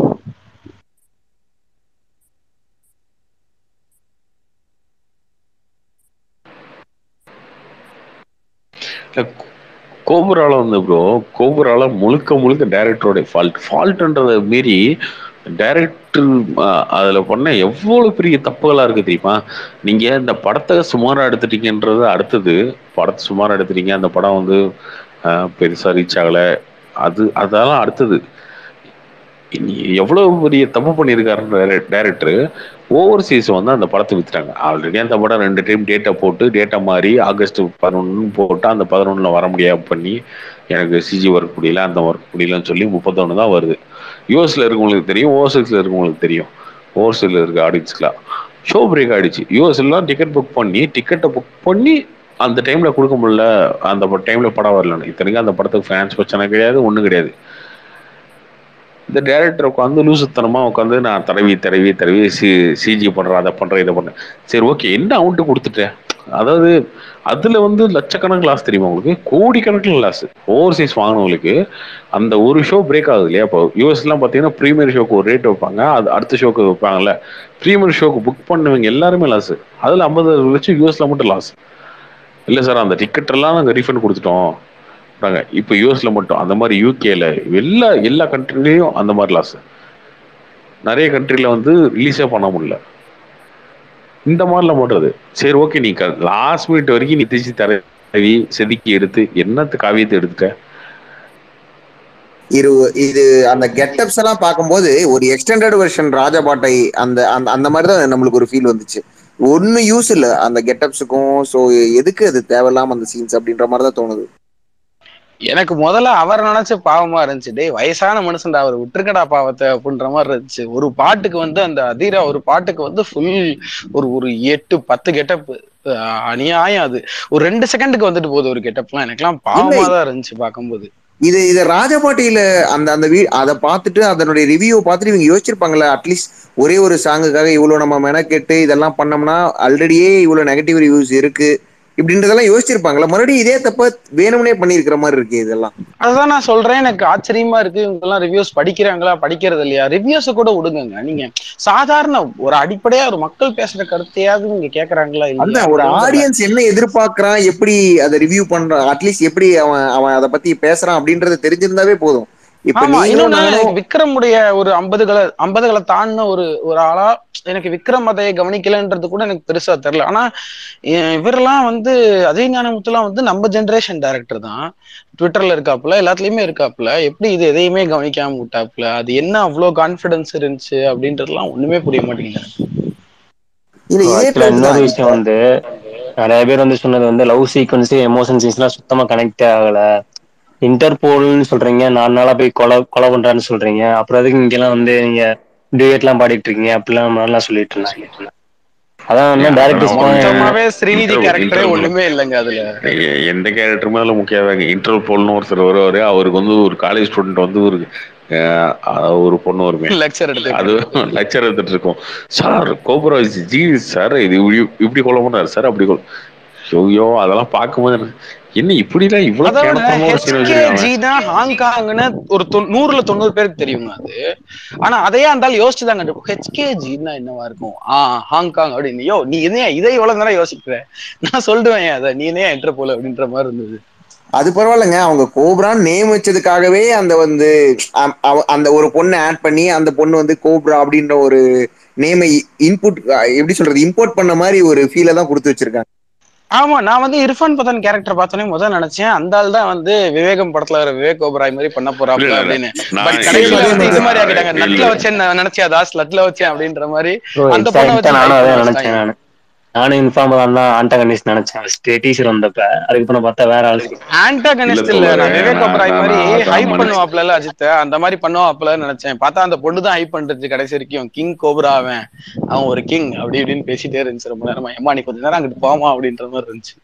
Speaker 3: இல்ல, கோபுரால வந்து ப்ரோ கோபுரால முழுக்க முழுக்க டைரக்டரோட ஃபால்ட் ஃபால்ட்ன்றதை மீறி டைரக்டர் அதுல பண்ண எவ்வளவு பெரிய தப்புகளா இருக்கு தெரியுமா நீங்க இந்த படத்தை சுமாரா எடுத்துட்டீங்கன்றது அடுத்தது படத்தை சுமாரா எடுத்துட்டீங்க அந்த படம் வந்து ஆஹ், பெருசா ரீச் ஆகல அது அதெல்லாம் அடுத்தது இனி எவ்வளவு பெரிய தப்பு பண்ணியிருக்காரு டைரக்டர் ஓவர்சீஸ் வந்து அந்த படத்தை வித்துட்டாங்க ஆல்ரெடி அந்த படம் ரெண்டு டைம் டேட்டா போட்டு டேட்டா மாறி ஆகஸ்ட் பதினொன்னு போட்டு அந்த பதினொன்னுல வர முடியாம பண்ணி எனக்கு சிஜி ஒர்க் முடியல அந்த ஒர்க் முடியலன்னு சொல்லி முப்பத்தொன்னு தான் வருது யூஎஸ்ல இருக்கவங்களுக்கு தெரியும் ஓவர்சீஸ்ல இருக்கவங்களுக்கு தெரியும் ஓவர்சீஸ்ல இருக்க ஆடியன்ஸ்க்குலாம் ஷோ பிரேக் ஆயிடுச்சு யூஎஸ்லாம் டிக்கெட் புக் பண்ணி டிக்கெட்டை புக் பண்ணி அந்த டைம்ல கொடுக்க முடியல அந்த டைம்ல படம் வரலன்னு இத்தனைக்கும் அந்த படத்துக்கு ஃபேன்ஸ் பிரச்சனை கிடையாது ஒன்றும் கிடையாது இந்த டேரக்டர் உட்காந்து லூசுத்தனமா உட்காந்து நான் தடவி தடவி தடவி சி சிஜி பண்றேன் அதை பண்றேன் இதை பண்றேன் சரி ஓகே என்ன அமௌண்ட் கொடுத்துட்டேன் அதாவது அதுல வந்து லட்சக்கணக்கில் லாஸ் தெரியுமா உங்களுக்கு கோடிக்கணக்கில் லாஸ் ஓவர்சீஸ் வாங்கினவங்களுக்கு அந்த ஒரு ஷோ பிரேக் ஆகுது இல்லையா இப்போ யூஎஸ்லாம் பார்த்தீங்கன்னா ப்ரீமியர் ஷோக்கு ஒரு ரேட் வைப்பாங்க அது அடுத்த ஷோக்கு வைப்பாங்கல்ல ப்ரீமியர் ஷோக்கு புக் பண்ணவங்க எல்லாருமே லாஸ் அதில் ஐம்பது லட்சம் யூஎஸ்ல மட்டும் லாஸ் இல்லை சார் அந்த டிக்கெட் எல்லாம் நாங்கள் ரீஃபண்ட் கொடுத்துட்டோம் சொல்றாங்க இப்போ யூஎஸ்ல மட்டும் அந்த மாதிரி யூகேல எல்லா எல்லா கண்ட்ரிலையும் அந்த மாதிரி லாஸ் நிறைய கண்ட்ரில வந்து ரிலீஸே பண்ண முடியல இந்த மாதிரிலாம் பண்றது சரி ஓகே நீ லாஸ்ட் மினிட் வரைக்கும் நீ திருச்சி தரவி செதுக்கி எடுத்து என்னத்து காவியத்தை எடுத்துட்ட
Speaker 4: இரு இது அந்த கெட்டப்ஸ் எல்லாம் பார்க்கும்போது ஒரு எக்ஸ்டெண்டட் வெர்ஷன் ராஜபாட்டை அந்த அந்த அந்த மாதிரி தான் நம்மளுக்கு ஒரு ஃபீல் வந்துச்சு ஒன்னும் யூஸ் இல்ல அந்த கெட்டப்ஸுக்கும் ஸோ எதுக்கு அது தேவையில்லாம அந்த சீன்ஸ் அப்படின்ற மாதிரி தான் தோணுது
Speaker 2: எனக்கு முதல்ல அவர் நினைச்சு பாவமா இருந்துச்சு டேய் வயசான மனுஷன்டா அவர் விட்டுருக்கடா பாவத்தை அப்படின்ற மாதிரி இருந்துச்சு ஒரு பாட்டுக்கு வந்து அந்த அதீரா ஒரு பாட்டுக்கு வந்து ஃபுல் ஒரு ஒரு எட்டு பத்து கெட்டப் அநியாயம் அது ஒரு ரெண்டு செகண்டுக்கு வந்துட்டு போகுது ஒரு கெட்டப்லாம் எனக்குலாம் பாவமா தான் இருந்துச்சு பார்க்கும்போது
Speaker 4: இது இத ராஜபாட்டியில அந்த அந்த வீ அதை பார்த்துட்டு அதனுடைய ரிவ்யூ பார்த்துட்டு இவங்க யோசிச்சிருப்பாங்கல்ல அட்லீஸ்ட் ஒரே ஒரு சாங்குக்காக இவ்வளவு நம்ம மெனக்கெட்டு இதெல்லாம் பண்ணோம்னா ஆல்ரெடியே இவ்வளவு நெகட்டிவ் ரிவ்யூஸ் இருக்கு இப்படின்றதெல்லாம் யோசிச்சிருப்பாங்களா மறுபடியும் இதே தப்ப வேணும்னே பண்ணியிருக்கிற மாதிரி இருக்கு இதெல்லாம்
Speaker 2: அதுதான் நான் சொல்றேன் எனக்கு ஆச்சரியமா இருக்கு இவங்க எல்லாம் ரிவ்யூஸ் படிக்கிறாங்களா படிக்கிறது இல்லையா ரிவ்யூஸ கூட விடுங்க நீங்க சாதாரண ஒரு அடிப்படையா ஒரு மக்கள் பேசுற கருத்தையாவது நீங்க கேக்குறாங்களா
Speaker 4: அந்த
Speaker 2: இல்லையா
Speaker 4: ஒரு ஆடியன்ஸ் என்ன எதிர்பார்க்கறான் எப்படி அதை ரிவ்யூ பண்றான் அட்லீஸ்ட் எப்படி அவன் அவன் அதை பத்தி பேசுறான் அப்படின்றது தெரிஞ்சிருந்தாவே போதும் இப்ப
Speaker 2: ஆமா
Speaker 4: நீங்களும்
Speaker 2: இன்னொன்னு
Speaker 4: நானும்
Speaker 2: எனக்கு விக்ரமுடைய ஒரு ஐம்பதுகளை ஐம்பதுகளை தாண்டின ஒரு ஒரு ஆளா எனக்கு விக்ரம் அதை கவனிக்கலன்றது கூட எனக்கு பெருசா தெரியல ஆனா இ- இவரெல்லாம் வந்து அஜய் ஞானமுத்துலாம் வந்து நம்ம ஜெனரேஷன் டைரக்டர் தான் ட்விட்டர்ல இருக்காப்புல எல்லாத்துலயுமே இருக்காப்புல எப்படி இது எதையுமே கவனிக்காம விட்டாப்புல அது என்ன அவ்வளவு கான்பிடன்ஸ் இருந்துச்சு அப்படின்றதுலாம் ஒண்ணுமே புரிய மாட்டேங்குது
Speaker 4: இல்ல இதே
Speaker 5: ஆக்சுவலா
Speaker 4: பேர்
Speaker 5: இன்னொரு
Speaker 4: தான்
Speaker 5: விஷயம் வந்து நிறைய பேர் வந்து சொன்னது வந்து லவ் சீக்வன்ஸ் எமோஷன் சீன்ஸ்லாம் சுத்தமா கனெக்டே ஆகல இன்டர்போல்னு சொல்றீங்க நாலு நாளா போய் கொலை கொலை பண்றான்னு சொல்றீங்க அப்புறம் எதுக்கு இங்கெல்லாம் வந்து நீங்க டியூட்லாம் பாடிட்டு இருக்கீங்க அப்படிலாம் நல்லா சொல்லிட்டு இருந்தாங்க அதான்
Speaker 3: ஏன்,
Speaker 5: என்ன
Speaker 3: அதெல்லாம்
Speaker 5: டேரக்டர்ஸ்
Speaker 3: ஒண்ணும்
Speaker 2: மொத்தமாவே ஸ்ரீநிதி
Speaker 3: Intro-
Speaker 2: கேரக்டரே
Speaker 3: intro-
Speaker 2: ஒண்ணுமே இல்லைங்க அதுல
Speaker 3: எ- எந்த கேரக்டருமே அதில் முக்கியமாக இன்டர்வல் போல்னு ஒருத்தர் வருவாரு அவருக்கு வந்து ஒரு காலேஜ் ஸ்டூடெண்ட் வந்து ஒரு அஹ், ஒரு பொண்ணு வருமே
Speaker 2: லெக்சர் எடுத்து
Speaker 3: அது லெக்சர் எடுத்துட்டு இருக்கோம் சார் கோபுரா ஜி சார் இது இப்படி இப்படி கொல்ல பண்ணாரு சார் அப்படி கொல் ஐயோ அதெல்லாம் பார்க்கும்போது எனக்கு, என்ன இப்படிலாம் இவ்வளவு
Speaker 2: அதை விட
Speaker 3: கேனத்தனமா ஒரு சீன் வச்சிருக்காங்க
Speaker 2: HKG தான் ஹாங்காங்னு ஒரு தொ- நூறுல தொண்ணூறு பேருக்கு தெரியுங்க அது ஆனா அதையே இருந்தாலும் யோசிச்சு தாங்க ஹெச்கேஜின்னா என்னவா இருக்கும் ஆ ஹாங்காங் அப்படின்னு யோ நீ என்ன இதை எவ்வளவு நேரம் யோசிக்கிற நான் சொல்லிடுவேன் அதை நீ என்ன என்ட்ரு போல அப்படின்ற மாதிரி இருந்தது
Speaker 4: அது பரவாயில்லைங்க அவங்க கோப்ரான்னு நேம் வச்சதுக்காகவே அந்த வந்து அம்- அவ- அந்த ஒரு பொண்ணை ஆட் பண்ணி அந்த பொண்ணு வந்து கோப்ரா அப்படின்ற ஒரு நேமை இன்புட் எப்படி சொல்றது இம்போர்ட் பண்ண மாதிரி ஒரு ஃபீலை தான் கொடுத்து வச்சிருக்காங்க
Speaker 2: ஆமா நான் வந்து இர்ஃபான் பதான் கேரக்டர் பார்த்தோன்னே முதல் நினைச்சேன் அந்த ஆள் தான் வந்து விவேகம் படத்துல வர விவேக் ஓபராய் மாதிரி பண்ண
Speaker 3: இல்ல,
Speaker 2: போறாப்ல
Speaker 3: இல்ல,
Speaker 2: அப்படின்னு
Speaker 3: நான்
Speaker 2: பட் கடைசியில
Speaker 4: இதே
Speaker 2: வந்து இது
Speaker 4: மாதிரி
Speaker 2: மாதிரி ஆக்கிட்டாங்க
Speaker 3: இல்ல.
Speaker 2: நட்ல வச்சேன் நான் நினைச்சேன் அதா ஸ்லட்ல வச்சேன் அப்படின்ற மாதிரி
Speaker 5: Bro,
Speaker 2: அந்த பொண்ணை
Speaker 5: exact ஆ
Speaker 2: வச்சு
Speaker 5: நானும்
Speaker 2: hype
Speaker 5: அதான்
Speaker 2: பண்ண
Speaker 5: நினைச்சேன்
Speaker 2: வச்சிட்டாங்க.
Speaker 5: நானு நானும் இன்ஃபார்ம் தான் ஆண்டா கணேஷ் நினைச்சேன் டீச்சர் வந்தப்ப அதுக்கப்புறம் பார்த்தா வேற ஆள்
Speaker 2: ஆன்டாகனிஸ்ட்
Speaker 3: இல்ல
Speaker 2: இல்ல நான்
Speaker 3: தோழரே,
Speaker 2: விவேக்
Speaker 3: நான்
Speaker 2: ஓபராய்
Speaker 3: நான்
Speaker 2: மாதிரி
Speaker 3: அதான்
Speaker 2: ஹைப்
Speaker 3: மனுஷன்.
Speaker 2: பண்ணுவாப்ல அஜித் அந்த மாதிரி பண்ணுவாப்ல நினைச்சேன் பார்த்தா அந்த பொண்ணு தான் ஹைப் பண்றது கடைசி வரைக்கும் கிங் கோப்ரா அவன் அவன் ஒரு கிங் அப்படி இப்படின்னு பேசிட்டே இருந்துச்சு ரொம்ப நேரமா ஏமா நீ கொஞ்ச நேரம் அங்கிட்டு போமா அப்படின்ற மாதிரி இருந்துச்சு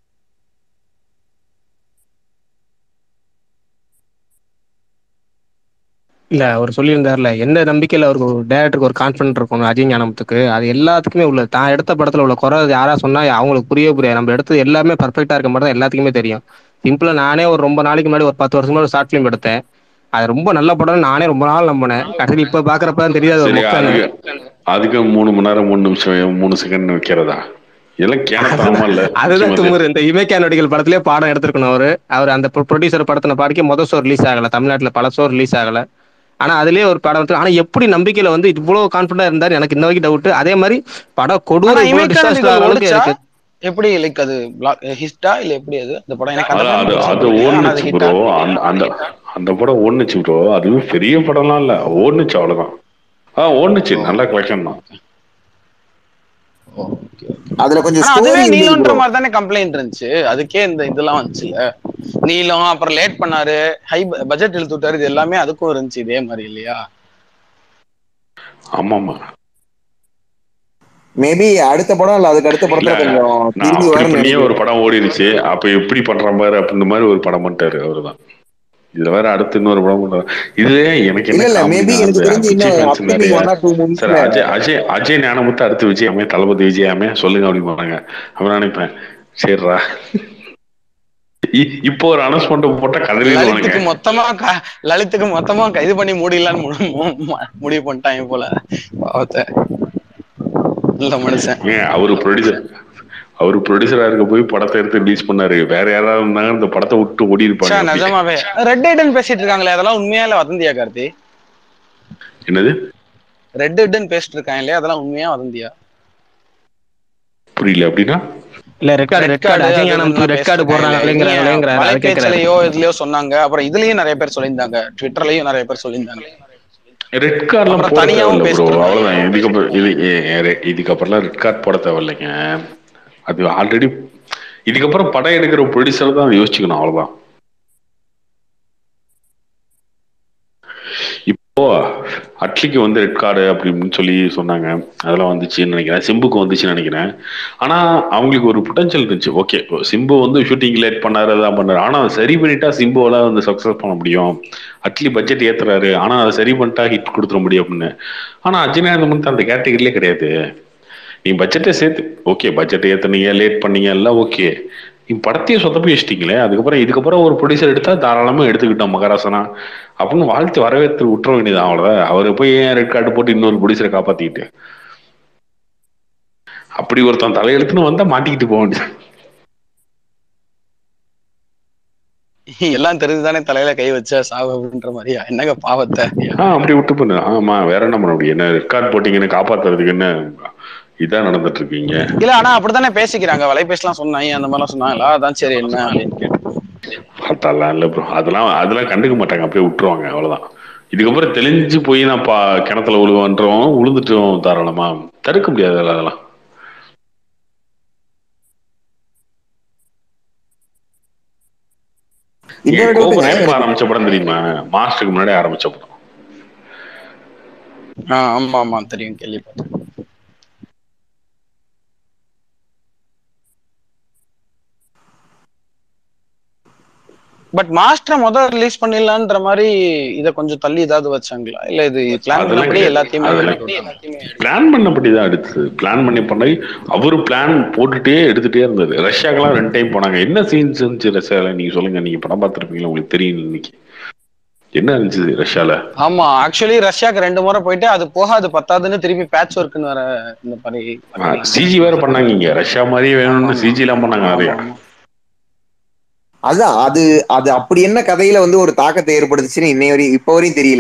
Speaker 1: இல்ல அவர் சொல்லியிருந்தாருல எந்த நம்பிக்கையில அவருக்கு ஒரு டேரக்டருக்கு ஒரு கான்ஃபிடன்ட் இருக்கும் அஜய் ஞானமுத்துக்கு அது எல்லாத்துக்குமே உள்ளது தான் எடுத்த படத்துல உள்ள குறை யாரா சொன்னா அவங்களுக்கு புரிய புரியாது நம்ம எடுத்தது எல்லாமே பர்ஃபெக்டா இருக்க மாதிரி தான் எல்லாத்துக்குமே தெரியும் சிம்பிளா நானே ஒரு ரொம்ப நாளைக்கு முன்னாடி ஒரு பத்து வருஷம் முன்னாடி ஷார்ட் ஃபிலிம் எடுத்தேன் அது ரொம்ப நல்ல படம் நானே ரொம்ப நாள் நம்பினேன் கடைசியில் இப்ப பாக்குறப்ப தான் தெரியாது ஒரு
Speaker 3: சரி
Speaker 1: மொக்கைன்னு.
Speaker 3: அதுக்கு அதுக்கு மூணு மணி நேரம் மூணு நிமிஷம் மூணு செகண்ட் வைக்கிறதா இதெல்லாம் கேனத்தனமா இல்ல
Speaker 1: அதுதான்
Speaker 3: சும்மா
Speaker 1: துமுறு இந்த இமைக்கா நடிகள் படத்திலே பாடம் எடுத்திருக்கணும் அவரு அவர் அந்த ப்ரொடியூசர் படத்தின பாடிக்க மொதல் ஷோ ரிலீஸ் ஆகல தமிழ்நாட்டுல பல ஷோ ரிலீஸ் ஆகல ஆனா அதுலயே ஒரு படம் வந்து ஆனா எப்படி நம்பிக்கையில வந்து இவ்வளவு கான்பிடண்டா இருந்தாரு எனக்கு இன்ன வரைக்கும் டவுட் அதே மாதிரி படம் கொடூர
Speaker 2: ஆனா
Speaker 1: இவ்வளவு
Speaker 2: இமைக்கா
Speaker 1: disaster
Speaker 2: நதிகள்
Speaker 1: ஆகிற அளவுக்கு
Speaker 2: ஓடுச்சா?
Speaker 1: இருக்கு
Speaker 2: எப்படி லைக் அது ஹிஸ்டா இல்ல எப்படி அது அந்த படம் எனக்கு அந்த
Speaker 3: அதான்
Speaker 2: படம்
Speaker 3: அது
Speaker 2: பெருசா
Speaker 3: அது
Speaker 2: புரியல. ஆனா அது
Speaker 3: ஓடுனுச்சு
Speaker 2: ஹிட்டா
Speaker 3: ப்ரோ அந்த அந்த அந்த படம் ஓடுனுச்சு ப்ரோ அதுவும் பெரிய படம்லாம் இல்ல ஓடுனுச்சு அவ்வளவுதான் ஆ ஓடுனுச்சு நல்ல கலெக்ஷன் தான்
Speaker 4: அதுல கொஞ்சம்
Speaker 2: ஆனா
Speaker 4: ஸ்டோரி
Speaker 2: அதுவே
Speaker 4: இருந்தது
Speaker 2: நீலம்ன்ற
Speaker 4: bro.
Speaker 2: மாதிரி தானே கம்ப்ளைண்ட் இருந்துச்சு அதுக்கே இந்த இதெல்லாம் வந்துச்சுல நீலம் அப்புறம் லேட் பண்ணாரு ஹை பட்ஜெட் இழுத்து விட்டாரு இது எல்லாமே அதுக்கும் இருந்துச்சு இதே மாதிரி இல்லையா
Speaker 3: ஆமாமா
Speaker 4: மேபி அடுத்த படம் இல்ல அதுக்கு அடுத்த படத்துல
Speaker 3: இல்ல,
Speaker 4: கொஞ்சம்
Speaker 3: நான்
Speaker 4: திரும்பி
Speaker 3: அப்படி
Speaker 4: வரும்னு
Speaker 3: பண்ணியே
Speaker 4: நினைக்கிறேன்.
Speaker 3: ஒரு படம் ஓடிருச்சு அப்ப எப்படி பண்ற மாதிரி அப்படின்ற மாதிரி ஒரு படம் பண்ணிட்டாரு அவருதான் இதுல வேற அடுத்து இன்னொரு படம் பண்றாரு இதுல எனக்கு
Speaker 4: இல்ல
Speaker 3: என்ன
Speaker 4: இல்ல மேபி
Speaker 3: காமெடினா,
Speaker 4: எனக்கு
Speaker 3: அந்த
Speaker 4: தெரிஞ்சு
Speaker 3: விஜய்
Speaker 4: இன்னும்
Speaker 3: fans
Speaker 4: upcoming
Speaker 3: நிறைய
Speaker 4: one or two
Speaker 3: சார்
Speaker 4: monthsல
Speaker 3: அஜய் அஜய் அஜய் ஞானமுத்து அடுத்து விஜயாமே தளபதி விஜயாமே சொல்லுங்க அப்படின்னு போறாங்க அப்புறம் நினைப்பேன் சரிடா இ- இப்போ ஒரு அனௌன்ஸ்மெண்ட் போட்டா கதையிலே
Speaker 2: லலித்துக்கு மொத்தமா க- லலித்துக்கு மொத்தமா இது பண்ணி மூடிடலான்னு மு- மு- மு- முடிவு பண்ணிட்டாங்க போல பாவத்தை நல்ல மனுஷன்
Speaker 3: ஏன் அவரு ப்ரொடியூசர் அவரு ப்ரொடியூசரா இருக்க போய் படத்தை எடுத்து ரிலீஸ் பண்ணாரு வேற யாராவது இருந்தாங்க இந்த படத்தை விட்டு ஓடி
Speaker 2: ச்சே,
Speaker 3: இருப்பாங்க
Speaker 2: நிஜமாவே ரெட் ஹெட்னு பேசிட்டு இருக்காங்களே அதெல்லாம் உண்மையா இல்ல வதந்தியா கார்த்தி
Speaker 3: என்னது
Speaker 2: ரெட் ஹெட்னு பேசிட்டு இருக்காங்க இல்லையா அதெல்லாம் உண்மையா வதந்தியா
Speaker 3: புரியல அப்படின்னா
Speaker 1: இல்ல red card red card Ajay
Speaker 2: அது
Speaker 1: ஞானமுத்து
Speaker 2: இதெல்லாம்
Speaker 1: ரெட் கார்டு
Speaker 2: பேசிட்டு இருக்காங்க.
Speaker 1: போடுறாங்களேங்கிறாங்களேங்கிறாரு அதை கேட்கிறாரு
Speaker 2: வலைபேச்சிலையோ இதுலயோ சொன்னாங்க அப்புறம் இதுலயும் நிறைய பேர் சொல்லியிருந்தாங்க ட்விட்டர்லயும் நிறைய பேர் சொல்லியிருந்தாங்க
Speaker 3: ரெட் கார்ட்லாம்
Speaker 2: அப்புறம்
Speaker 3: போட
Speaker 2: தனியாவும்
Speaker 3: தேவையில்ல ப்ரோ
Speaker 2: பேசிட்டு
Speaker 3: அவ்வளவுதான் இதுக்கப்புறம் இது ஏ- ஏ- ரெ- இதுக்கப்புறம்லாம் ரெட் கார்ட் போட தேவையில்லைங்க அது ஆல்ரெடி இதுக்கப்புறம் படம் எடுக்கிற ப்ரொடியூசர் தான் அதை யோசிச்சுக்கணும் அவ்வளவுதான் இப்போ அட்லிக்கு வந்து ரெட் கார்டு அப்படின்னு சொல்லி சொன்னாங்க அதெல்லாம் வந்துச்சுன்னு நினைக்கிறேன் சிம்புக்கு வந்துச்சுன்னு நினைக்கிறேன் ஆனா அவங்களுக்கு ஒரு பொட்டன்ஷியல் இருந்துச்சு ஓகே சிம்பு வந்து ஷூட்டிங் லேட் பண்ணாரு அதான் பண்ணாரு ஆனா அதை சரி பண்ணிட்டா சிம்புவால வந்து சக்சஸ் பண்ண முடியும் அட்லி பட்ஜெட் ஏத்துறாரு ஆனா அதை சரி பண்ணிட்டா ஹிட் கொடுத்துட முடியும் அப்படின்னு ஆனா அஜினாயந்தம் வந்து அந்த கேட்டகரியிலே கிடையாது நீ பட்ஜெட்டை சேர்த்து ஓகே பட்ஜெட் ஏத்துனீங்க லேட் பண்ணீங்க எல்லாம் ஓகே நீ படத்தையே சொதப்பி வச்சிட்டீங்களே அதுக்கப்புறம் இதுக்கப்புறம் ஒரு ப்ரொடியூசர் எடுத்தா தாராளமா எடுத்துக்கிட்டோம் மகராசனா அப்படின்னு வாழ்த்து வரவேற்று விட்டுற வேண்டியது அவ்வளவுதான் அவரை போய் ஏன் ரெட் கார்டு போட்டு இன்னொரு ப்ரொடியூசரை காப்பாத்திக்கிட்டு அப்படி ஒருத்தன் தலையெழுத்துன்னு வந்தா மாட்டிக்கிட்டு போக வேண்டியது
Speaker 2: எல்லாம் தெரிஞ்சுதானே தலையில கை வச்ச சாவு அப்படின்ற மாதிரியா என்னங்க பாவத்தை
Speaker 3: ஆ அப்படி விட்டு பண்ணு ஆமா வேற என்ன பண்ண முடியும் என்ன ரெக்கார்ட் போட்டீங்கன்னு காப்பாத்துறதுக்கு என்ன இதான் நடந்துட்டு இருக்கீங்க
Speaker 2: இல்ல ஆனா அப்படித்தானே பேசிக்கிறாங்க வலைபேசலாம் சொன்னாங்க அந்த மாதிரிலாம் சொன்னாங்களா அதான் சரி என்ன அப்படின்னு கேட்டேன்
Speaker 3: அதெல்லாம் இல்ல ப்ரோ அதெல்லாம் அதெல்லாம் கண்டுக்க மாட்டாங்க அப்படியே விட்டுருவாங்க அவ்வளவுதான் இதுக்கப்புறம் தெளிஞ்சு போய் நான் பா கிணத்துல விழுவன்றோம் விழுந்துட்டோம் தாராளமா தடுக்க முடியாது அதெல்லாம்
Speaker 4: இன்னொரு
Speaker 3: ஏன்
Speaker 4: டவுட்டுங்க
Speaker 3: கோபுரம் எப்ப
Speaker 4: எனக்கு
Speaker 3: ஆரம்பிச்ச படம் தெரியுமா மாஸ்டருக்கு முன்னாடி ஆரம்பிச்ச படம்
Speaker 2: ஆ ஆமா ஆமா தெரியும் கேள்விப்பட்டேன் பட் மாஸ்டர் முதல் ரிலீஸ் பண்ணிடலான்ற மாதிரி இத கொஞ்சம் தள்ளி ஏதாவது வச்சாங்களா இல்ல இது பிளான்
Speaker 3: அதெல்லாம்
Speaker 2: பண்ணபடி
Speaker 3: கிடையாது.
Speaker 2: எல்லாத்தையுமே
Speaker 3: அதெல்லாம்
Speaker 2: எடுத்து விட்டாங்க.
Speaker 3: பிளான் பண்ணபடி தான் எடுத்தது பிளான் பண்ணி பண்ணி அவரு பிளான் போட்டுட்டே எடுத்துட்டே இருந்தது ரஷ்யாக்கெல்லாம் ரெண்டு டைம் போனாங்க என்ன சீன்ஸ் இருந்துச்சு ரஷ்யால நீங்க சொல்லுங்க நீங்க படம் பார்த்துருப்பீங்களா உங்களுக்கு தெரியும் இன்னைக்கு என்ன இருந்துச்சு ரஷ்யால
Speaker 2: ஆமா ஆக்சுவலி ரஷ்யாக்கு ரெண்டு முறை போயிட்டு அது போக அது பத்தாதுன்னு திருப்பி பேட்ச் ஒர்க்னு வர இந்த மாதிரி
Speaker 3: சிஜி வேற பண்ணாங்க இங்க ரஷ்யா மாதிரியே வேணும்னு சிஜி எல்லாம் பண்ணாங்க நிறைய
Speaker 2: ஆமா, ஆமா.
Speaker 4: அதான் அது அது அப்படி என்ன கதையில வந்து ஒரு தாக்கத்தை ஏற்படுத்துச்சுன்னு இன்னை வரையும் இப்ப வரையும் தெரியல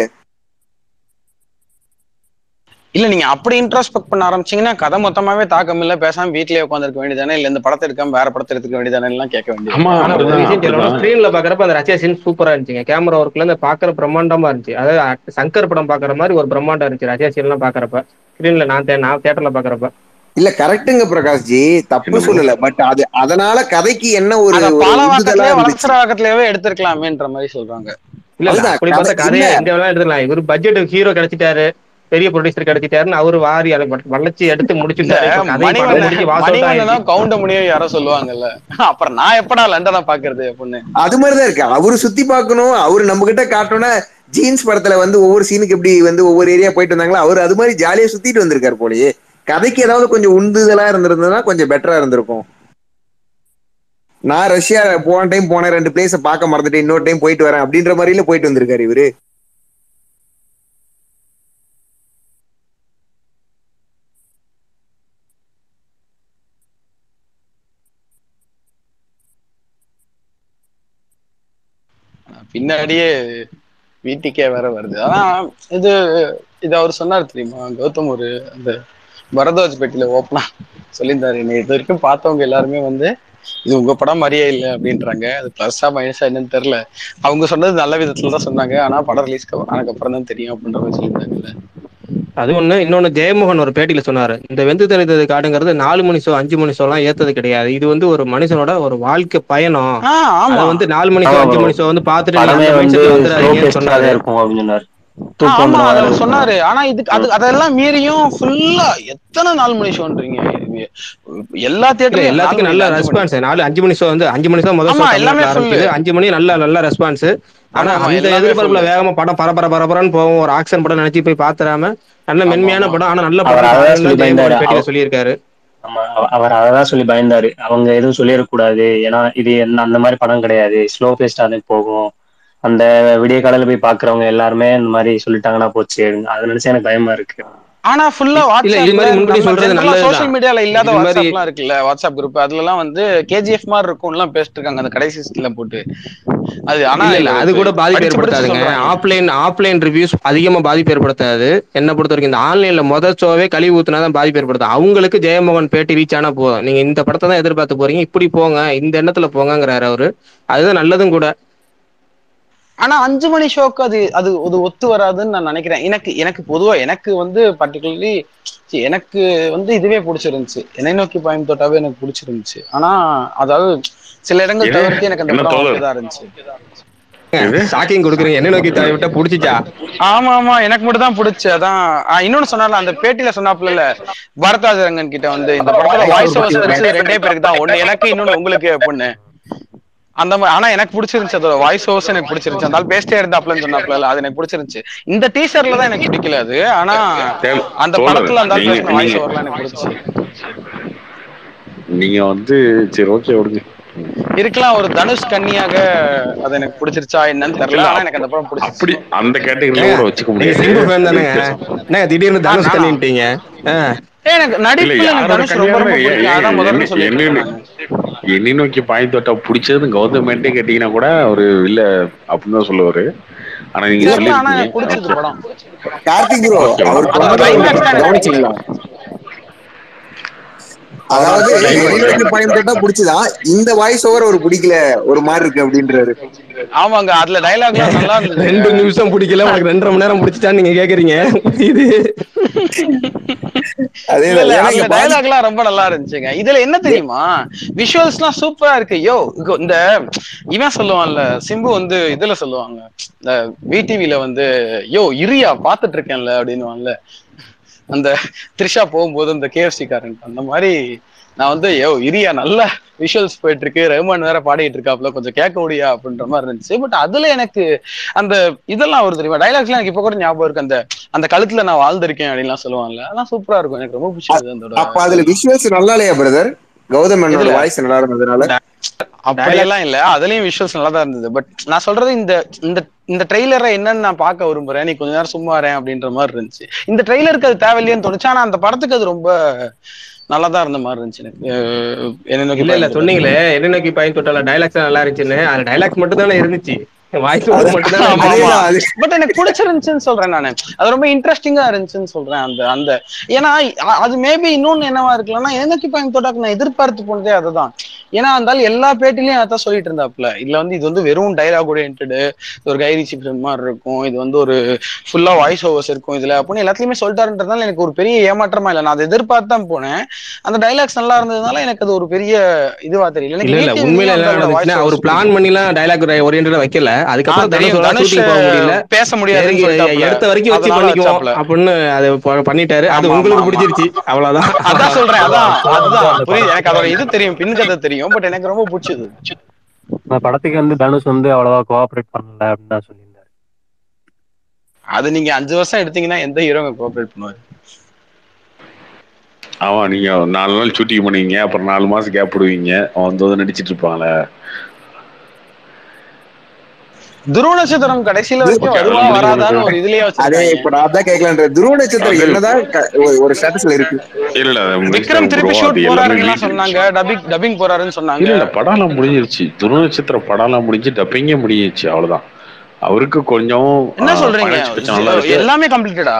Speaker 2: இல்ல நீங்க அப்படி இன்ட்ரோஸ்பெக்ட் பண்ண ஆரம்பிச்சீங்கன்னா கதை மொத்தமாவே தாக்கம் இல்ல பேசாம வீட்லயே உட்காந்துருக்க வேண்டியதானே இல்ல இந்த படத்தை எடுக்காம வேற படத்தை எடுத்துக்க வேண்டியதானே எல்லாம் கேட்க வேண்டியது
Speaker 3: ஆமா
Speaker 1: ஆனா ஒரு
Speaker 3: அப்படிதான்,
Speaker 1: விஷயம் சொல்லணும்
Speaker 3: அப்படிதான்.
Speaker 1: ஸ்கிரீன்ல பாக்குறப்ப அந்த ரஷ்யா சீன் சூப்பரா இருந்துச்சுங்க கேமரா ஒர்க்ல இந்த பாக்குற பிரம்மாண்டமா இருந்துச்சு அதாவது சங்கர் படம் பாக்குற மாதிரி ஒரு பிரம்மாண்டம் இருந்துச்சு ரஷ்யா சீன் எல்லாம் பாக்குறப்ப ஸ்கிரீன்ல நான் தே- நான் தியேட்டர்ல பாக்குறப்ப
Speaker 4: இல்ல கரெக்டுங்க பிரகாஷ்ஜி தப்பு
Speaker 3: என்னமோ.
Speaker 4: சொல்லல பட் அது அதனால கதைக்கு என்ன ஒரு
Speaker 2: அத
Speaker 4: ஒரு உந்துதலா
Speaker 2: பாலவாக்கத்திலேயே
Speaker 4: இருந்துச்சு
Speaker 2: வளர்ச்சராக்கத்திலேயே எடுத்திருக்கலாமேன்ற மாதிரி சொல்றாங்க
Speaker 1: இல்ல இல்ல
Speaker 4: அதுதான்
Speaker 1: அப்படி பார்த்தா
Speaker 4: கதை
Speaker 1: கதையை
Speaker 4: இல்ல.
Speaker 1: எங்க வேணாலும் எடுத்துக்கலாம் இவரு பட்ஜெட் ஹீரோ கிடைச்சிட்டாரு பெரிய ப்ரொடியூசர் கிடைச்சிட்டாருன்னு அவரு வாரி அதை வ- வளைச்சு எடுத்து
Speaker 2: இந்த
Speaker 1: முடிச்சுட்டாரு இப்ப கதையை படம்
Speaker 2: மணிவண்ணன்
Speaker 1: முடிஞ்சு வாசல் தான்
Speaker 2: மணிவண்ணனும் கவுண்ட முடியும் யாரோ சொல்லுவாங்கல்ல அப்புறம் நான் எப்படா லண்டனை பாக்குறது அப்படின்னு
Speaker 4: அது மாதிரிதான் இருக்கு அவரு சுத்தி பார்க்கணும் அவரு நம்ம கிட்ட காட்டணும்னா ஜீன்ஸ் படத்துல வந்து ஒவ்வொரு சீனுக்கு எப்படி வந்து ஒவ்வொரு ஏரியா போயிட்டு வந்தாங்களோ அவர் அது மாதிரி ஜாலியா சுத்திட்டு வந்திருக்காரு போலயே கதைக்கு ஏதாவது கொஞ்சம் உந்துதலா இருந்திருந்ததுன்னா கொஞ்சம் பெட்டரா இருந்திருக்கும் நான் ரஷ்யா போன டைம் போன ரெண்டு பிளேஸ பார்க்க மறந்துட்டு இன்னொரு டைம் போயிட்டு வரேன் அப்படின்ற மாதிரில போயிட்டு வந்திருக்காரு இவரு
Speaker 2: பின்னாடியே வீட்டுக்கே வேற வருது ஆனா இது இது அவர் சொன்னார் தெரியுமா கௌதம் ஒரு அந்த பரத்வாஜ் பெட்டியில ஓப்பனா சொல்லியிருந்தாரு என்னை இது வரைக்கும் பார்த்தவங்க எல்லாருமே வந்து இது உங்க படம் மாதிரியே இல்லை அப்படின்றாங்க அது பிளஸ்ஸா மைனஸா என்னன்னு தெரியல அவங்க சொன்னது நல்ல விதத்துல தான் சொன்னாங்க ஆனா படம் ரிலீஸ் ஆனதுக்கு அப்புறம் தான் தெரியும் அப்படின்ற மாதிரி சொல்லியிருந்தாங்கல்ல
Speaker 1: அது ஒண்ணு இன்னொன்னு ஜெயமோகன் ஒரு பேட்டியில சொன்னாரு இந்த வெந்து தெரிந்தது காடுங்கிறது நாலு மணி ஷோ அஞ்சு மணி ஷோலாம் ஏத்தது கிடையாது இது வந்து ஒரு மனுஷனோட ஒரு வாழ்க்கை பயணம்
Speaker 2: ஆஹ்
Speaker 1: அது
Speaker 2: ஆமா
Speaker 1: வந்து நாலு மணி ஷோ
Speaker 5: ஆமா
Speaker 1: அஞ்சு
Speaker 5: bro.
Speaker 1: மணி ஷோ வந்து பாத்துட்டு நீங்க
Speaker 5: படமே
Speaker 1: அந்த
Speaker 5: வந்து
Speaker 1: mindset ல
Speaker 5: ஸ்லோ
Speaker 1: வந்துடாதீங்கன்னு
Speaker 5: பேஸ்டா
Speaker 1: சொன்னாரு
Speaker 5: தான் இருக்கும் அப்படின்னு சொன்னாரு
Speaker 2: ஆ,
Speaker 5: தூக்கம்
Speaker 2: ஆமா
Speaker 5: வந்துரும்
Speaker 2: அத
Speaker 5: வேற
Speaker 2: அவர்
Speaker 5: இருக்கும்.
Speaker 2: சொன்னாரு ஆனா இதுக்கு அது அதெல்லாம் மீறியும் ஃபுல்லா எத்தனை நாள் மணி ஷோன்றீங்க எல்லா
Speaker 1: இல்ல
Speaker 2: தியேட்டர்லயும்
Speaker 1: எல்லாத்துக்கும் நல்ல ரெஸ்பான்ஸ் நாலு அஞ்சு மணி ஷோ வந்து அஞ்சு மணி ஷோ முதல்
Speaker 2: ஆமா,
Speaker 1: ஷோ
Speaker 2: எல்லாமே
Speaker 1: தமிழ்நாட்டுல
Speaker 2: full.
Speaker 1: ஆரம்பிக்குது அஞ்சு மணி நல்ல நல்ல ரெஸ்பான்ஸ் ஆனா
Speaker 2: ஆமா,
Speaker 1: அந்த
Speaker 2: எல்லாமே
Speaker 1: எதிர்பார்ப்புல
Speaker 2: full.
Speaker 1: வேகமா படம் பரபர பரபரன்னு போகும் ஒரு ஆக்ஷன் படம் நினைச்சு போய் பாத்துறாம நல்ல
Speaker 2: ஆமா,
Speaker 1: மென்மையான
Speaker 2: ஆமா.
Speaker 1: படம் ஆனா நல்ல
Speaker 5: அவர்
Speaker 1: படம்
Speaker 5: அதான்
Speaker 1: பாருங்கன்னு
Speaker 5: சொல்லி
Speaker 1: ஜெயமோகன்
Speaker 5: பயந்தாரு.
Speaker 1: பேட்டியில
Speaker 5: அவர்
Speaker 1: சொல்லியிருக்காரு
Speaker 5: ஆமா அவ- அவர் அததான் சொல்லி பயந்தாரு அவங்க எதுவும் சொல்லிடக்கூடாது ஏன்னா இது என்ன அந்த மாதிரி படம் கிடையாது ஸ்லோ பேஸ்டா தான் போகும் அந்த விடிய காலையில போய் பாக்குறவங்க எல்லாருமே இந்த மாதிரி சொல்லிட்டாங்கன்னா போச்சு அதை நினைச்சு எனக்கு பயமா இருக்கு
Speaker 2: ஆனா ஃபுல்லா
Speaker 1: இல்ல, இது மாதிரி முன்னாடி சொல்றது நல்லதுதான்.
Speaker 2: சோஷியல் மீடியால இல்லாத
Speaker 1: இது மாதிரி-
Speaker 2: வாட்ஸ்அப்லாம் இருக்குல்ல வாட்ஸ்அப் குரூப் அதுல எல்லாம் வந்து கேஜிஎஃப் மாதிரி இருக்கும்லாம் பேசிட்டு இருக்காங்க அந்த கடைசி சீட்ல போட்டு அது ஆனா
Speaker 1: இல்ல இல்ல அது கூட பாதிப்பு
Speaker 2: படிச்சு படிச்சு
Speaker 1: ஏற்படுத்தாதுங்க
Speaker 2: சொல்றாங்க.
Speaker 1: ஆஃப்லைன் ஆஃப்லைன் ரிவ்யூஸ் அதிகமா பாதிப்பு ஏற்படுத்தாது என்ன பொறுத்த வரைக்கும் இந்த ஆன்லைன்ல முதல் ஷோவே கழிவு ஊத்துனா தான் பாதிப்பு ஏற்படுத்தும் அவங்களுக்கு ஜெயமோகன் பேட்டி ரீச் ஆனா போதும் நீங்க இந்த படத்தை தான் எதிர்பார்த்து போறீங்க இப்படி போங்க இந்த எண்ணத்துல போங்கங்கிறாரு அவரு அதுதான் நல்லதும் கூட
Speaker 2: ஆனா அஞ்சு மணி ஷோக்கு அது அது அது ஒத்து வராதுன்னு நான் நினைக்கிறேன் எனக்கு எனக்கு பொதுவா எனக்கு வந்து பர்டிகுலர்லி எனக்கு வந்து இதுவே பிடிச்சிருந்துச்சு என்னை நோக்கி பாயும் தோட்டாவே எனக்கு பிடிச்சிருந்துச்சு ஆனா அதாவது சில இடங்கள்
Speaker 3: என்ன-
Speaker 2: தவிர்த்து எனக்கு அந்த
Speaker 3: என்ன
Speaker 2: படம்
Speaker 3: தோழர்?
Speaker 2: அப்படிதான் இருந்துச்சு
Speaker 3: எது?
Speaker 1: ஷாக்கிங் கொடுக்குறீங்க என்ன நோக்கி தாய் விட்டா புடிச்சிச்சா
Speaker 2: ஆமா ஆமா எனக்கு மட்டும் தான் பிடிச்சு அதான் ஆ, இன்னொன்னு சொன்னால அந்த பேட்டியில சொன்னாப்புல இல்ல பரத்வாஜ் ரங்கன் கிட்ட வந்து இந்த படத்துல வாய்ஸ் ஓவர்ஸ் கிடைச்சது ரெண்டே பேருக்கு தான் ஒண்ணு எனக்கு இன்னொன்னு உங்களுக்கு அப்படின்னு அந்த மாதிரி ஆனா எனக்கு பிடிச்சிருந்துச்சு அதோட வாய்ஸ் ஓவர்ஸ் எனக்கு பிடிச்சிருந்துச்சு அந்த ஆள் பேஸ்டே இருந்தாப்லன்னு சொன்னாப்ல அது எனக்கு பிடிச்சிருந்துச்சு இந்த டீசர்ல தான் எனக்கு பிடிக்கல அது ஆனா
Speaker 3: தேவ-
Speaker 2: அந்த
Speaker 3: தோழர்,
Speaker 2: படத்துல அந்த ஆள்
Speaker 3: நீங்க-
Speaker 2: பேசின வாய்ஸ்
Speaker 3: நீங்க-
Speaker 2: ஓவர்லாம் எனக்கு பிடிச்சிச்சு
Speaker 3: நீங்க வந்து சரி ஓகே விடுங்க
Speaker 2: இருக்கலாம் ஒரு தனுஷ் கன்னியாக அது எனக்கு பிடிச்சிருச்சா என்னன்னு தெரியல ஆனா எனக்கு அந்த படம் பிடிச்சிருச்சு
Speaker 3: அப்படி அந்த கேட்டகரியில கூட வச்சுக்க
Speaker 1: நீங்க
Speaker 3: முடியாது
Speaker 1: சிம்பு ஃபேன் தானேங்க என்ன திடீர்னு தனுஷ்
Speaker 2: நானா?
Speaker 1: பண்ணிட்டீங்க
Speaker 2: ஏய், எனக்கு
Speaker 3: இல்ல
Speaker 2: நடிப்புல எனக்கு
Speaker 3: யாரோட
Speaker 2: தனுஷ் ரொம்ப ரொம்ப
Speaker 3: கல்யாணம்
Speaker 2: பிடிக்கும் அதான் முதல்ல சொல்லிட்டு
Speaker 3: என்ன
Speaker 2: இருக்கேன் நானு.
Speaker 3: என்னை நோக்கி பாய் தோட்டா பிடிச்சது கௌதமேட்டே கேட்டீங்கன்னா கூட அவரு இல்ல அப்படின்னு தான் சொல்லுவாரு ஆனா நீங்க
Speaker 2: தெரியல ஆனா எனக்கு
Speaker 3: சொல்லிருக்கீங்க
Speaker 2: பிடிச்சது படம்
Speaker 4: கார்த்திக் ப்ரோ
Speaker 3: Okay,
Speaker 4: அவர்
Speaker 3: okay.
Speaker 4: சொன்னதை
Speaker 2: climax தான் எனக்கு
Speaker 4: கவனிச்சீங்களா அதாவது
Speaker 3: Climax.
Speaker 4: எலிவேட்டர் பாயிண்ட் கேட்டா பிடிச்சதான் இந்த வாய்ஸ் ஓவர் ஒரு பிடிக்கல ஒரு மாதிரி இருக்கு அப்படின்றாரு
Speaker 2: ஆமாங்க அதுல டைலாக்லாம் நல்லா இருந்தது
Speaker 1: ரெண்டு நிமிஷம் பிடிக்கல உனக்கு ரெண்டரை மணி நேரம் பிடிச்சிட்டான்னு நீங்க கேக்குறீங்க இது
Speaker 4: அதே
Speaker 2: இல்ல, இல்ல,
Speaker 4: ஏன்னா
Speaker 2: அதுல
Speaker 4: இங்க பாதி-
Speaker 2: dialogue எல்லாம் ரொம்ப நல்லா இருந்துச்சுங்க இதுல என்ன தெரியுமா விஷுவல்ஸ் எல்லாம் சூப்பரா இருக்கு யோ இங்க இந்த இவன் சொல்லுவான்ல சிம்பு வந்து இதுல சொல்லுவாங்க இந்த விடிவில வந்து யோ இரியா பாத்துட்டு இருக்கேன்ல அப்படின்னுவான்ல அந்த த்ரிஷா போகும்போது அந்த கேஎஃப்சி காரன் அந்த மாதிரி நான் வந்து யோ இரியா நல்ல விஷுவல்ஸ் போயிட்டு இருக்கு ரஹ்மான் வேற பாடிட்டு இருக்காப்ல கொஞ்சம் கேட்க முடியா அப்படின்ற மாதிரி இருந்துச்சு பட் அதுல எனக்கு அந்த இதெல்லாம் ஒரு தெரியுமா டைலாக்ஸ்லாம் எனக்கு இப்ப கூட ஞாபகம் இருக்கு அந்த அந்த கழுத்துல நான் வாழ்ந்திருக்கேன் அப்படின்லாம் சொல்லுவாங்கல்ல அதெல்லாம் சூப்பரா இருக்கும் எனக்கு ரொம்ப பிடிச்சது அந்த
Speaker 4: அப்ப அதுல விஷுவல்ஸ் நல்லா இல்லையா பிரதர் கௌதம் என்னோட
Speaker 2: இதுல?
Speaker 4: வாய்ஸ் நல்லா இருந்ததுனால
Speaker 2: அப்படியெல்லாம் இல்ல அதுலயும் விஷுவல்ஸ் நல்லா தான் இருந்தது பட் நான் சொல்றது இந்த இந்த இந்த ட்ரெய்லரை என்னன்னு நான் பார்க்க விரும்புறேன் நீ கொஞ்ச நேரம் சும்மா வரேன் அப்படின்ற மாதிரி இருந்துச்சு இந்த ட்ரெய்லருக்கு அது தேவையில்லையேன்னு தோணுச்சு ஆனா அந்த படத்துக்கு அது ரொம்ப நல்லா தான் இருந்த மாதிரி இருந்துச்சு எனக்கு அஹ் என்ன நோக்கி
Speaker 1: இல்ல இல்ல
Speaker 2: பயணித்து
Speaker 1: சொன்னீங்களே என்ன நோக்கி பாயிண்ட் தொட்டால டைலாக்ஸ் நல்லா இருந்துச்சுன்னு அது டைலாக்ஸ் மட்டும் தானே இருந்துச்சு வாய்ஸ் ஓவர் மட்டும் தானே
Speaker 2: ஆமா,
Speaker 1: இருந்துச்சு.
Speaker 2: ஆமா.
Speaker 4: அதேதான் அது
Speaker 2: பட் எனக்கு பிடிச்சிருந்துச்சுன்னு சொல்றேன் நானு அது ரொம்ப இன்ட்ரெஸ்டிங்கா இருந்துச்சுன்னு சொல்றேன் அந்த அந்த ஏன்னா அ- அது மேபி இன்னொன்னு என்னவா இருக்கலாம்னா எனக்கு இப்போ தோட்டாக்கு நான் எதிர்பார்த்து போனதே அதுதான் ஏன்னா இருந்தாலும் எல்லா பேட்டிலையும் அதான் சொல்லிட்டு இருந்தாப்ல இதுல வந்து இது வந்து வெறும் டைலாக் ஓரியன்டு ஒரு கைரிச்சி ஃபிலிம் மாதிரி இருக்கும் இது வந்து ஒரு ஃபுல்லா வாய்ஸ் ஓவர்ஸ் இருக்கும் இதுல அப்படின்னு எல்லாத்துலயுமே சொல்லிட்டாருன்றதுனால எனக்கு ஒரு பெரிய ஏமாற்றமா இல்லை நான் அதை எதிர்பார்த்து தான் போனேன் அந்த டைலாக்ஸ் நல்லா இருந்ததுனால எனக்கு அது ஒரு பெரிய இதுவா தெரியல எனக்கு
Speaker 1: இல்ல இல்ல
Speaker 2: VTV
Speaker 1: உண்மையில
Speaker 2: வந்து
Speaker 1: என்ன
Speaker 2: அதோட voice
Speaker 1: நடந்துச்சுன்னா அவர்
Speaker 2: overs
Speaker 1: பிளான் பண்ணி எல்லாம் டைலாக் ஓரியன்டா வைக்கல
Speaker 2: ஆ,
Speaker 1: அதுக்கப்புறம்
Speaker 2: தெரியும்.
Speaker 1: தனுஷோட
Speaker 2: தனுஷ்
Speaker 1: ஷூட்டிங் போக முடியல
Speaker 2: பேச முடியாதுன்னு
Speaker 1: நெருங்கி
Speaker 2: சொல்லிட்டாப்ல.
Speaker 1: எடுத்த வரைக்கும் வச்சு
Speaker 2: அதனால
Speaker 1: பண்ணிக்குவோம்
Speaker 2: வச்சாப்ல.
Speaker 1: அப்படின்னு அதை ப- பண்ணிட்டாரு அது
Speaker 2: ஆமா,
Speaker 1: உங்களுக்கு
Speaker 2: ஆமா,
Speaker 1: பிடிச்சிருச்சு அவ்வளவுதான்
Speaker 2: அதான் சொல்றேன் அதான் அதுதான் புரியுது எனக்கு அதோட இது தெரியும் பின் கதை தெரியும் பட் எனக்கு ரொம்ப பிடிச்சது
Speaker 5: அந்த படத்துக்கு வந்து தனுஷ் வந்து அவ்வளவா கோஆபரேட் பண்ணல அப்படின்னு தான் சொல்லியிருந்தாரு
Speaker 2: அது நீங்க அஞ்சு வருஷம் எடுத்தீங்கன்னா எந்த ஹீரோங்க கோஆபரேட் பண்ணுவாரு
Speaker 3: ஆமா நீங்க நாலு நாள் ஷூட்டிங் பண்ணுவீங்க அப்புறம் நாலு மாசம் கேப் விடுவீங்க அவன் வந்து வந்து நடிச்சிட்டு இருப்பாங்களே
Speaker 2: துருவ நட்சத்திரம் கடைசியில வரைக்கும்
Speaker 3: Okay,
Speaker 2: வருவா
Speaker 3: அது
Speaker 2: வராதான்னு ஒரு இதுலயே
Speaker 4: அதே
Speaker 2: வச்சிருக்காங்க
Speaker 4: இப்ப நான் அதான் கேட்கலான்ற துருவ நட்சத்திரம்
Speaker 3: அது-
Speaker 4: என்னதான் க- ஒரு- ஒரு ஸ்டேட்டஸ்ல இருக்கு
Speaker 3: இல்ல இல்ல அது
Speaker 2: விக்ரம்
Speaker 3: முடிச்சிட்டாங்க
Speaker 2: திருப்பி
Speaker 3: bro.
Speaker 2: ஷூட்
Speaker 3: அது எல்லாமே
Speaker 2: போறாருன்னு
Speaker 3: leak
Speaker 2: சொன்னாங்க டப்பிங் டப்பிங் போறாருன்னு
Speaker 3: இல்ல
Speaker 2: சொன்னாங்க
Speaker 3: இல்ல படம்லாம் முடிஞ்சிருச்சு துருநட்சத்திர படம்லாம் முடிஞ்சு டப்பிங்கே முடிஞ்சிருச்சு அவ்வளவுதான் அவருக்கு கொஞ்சம்
Speaker 2: என்ன
Speaker 3: ஆ,
Speaker 2: சொல்றீங்க
Speaker 3: finance பிரச்சனை நல்லா இருக்கு
Speaker 2: எல்லாமே கம்ப்ளீட்டடா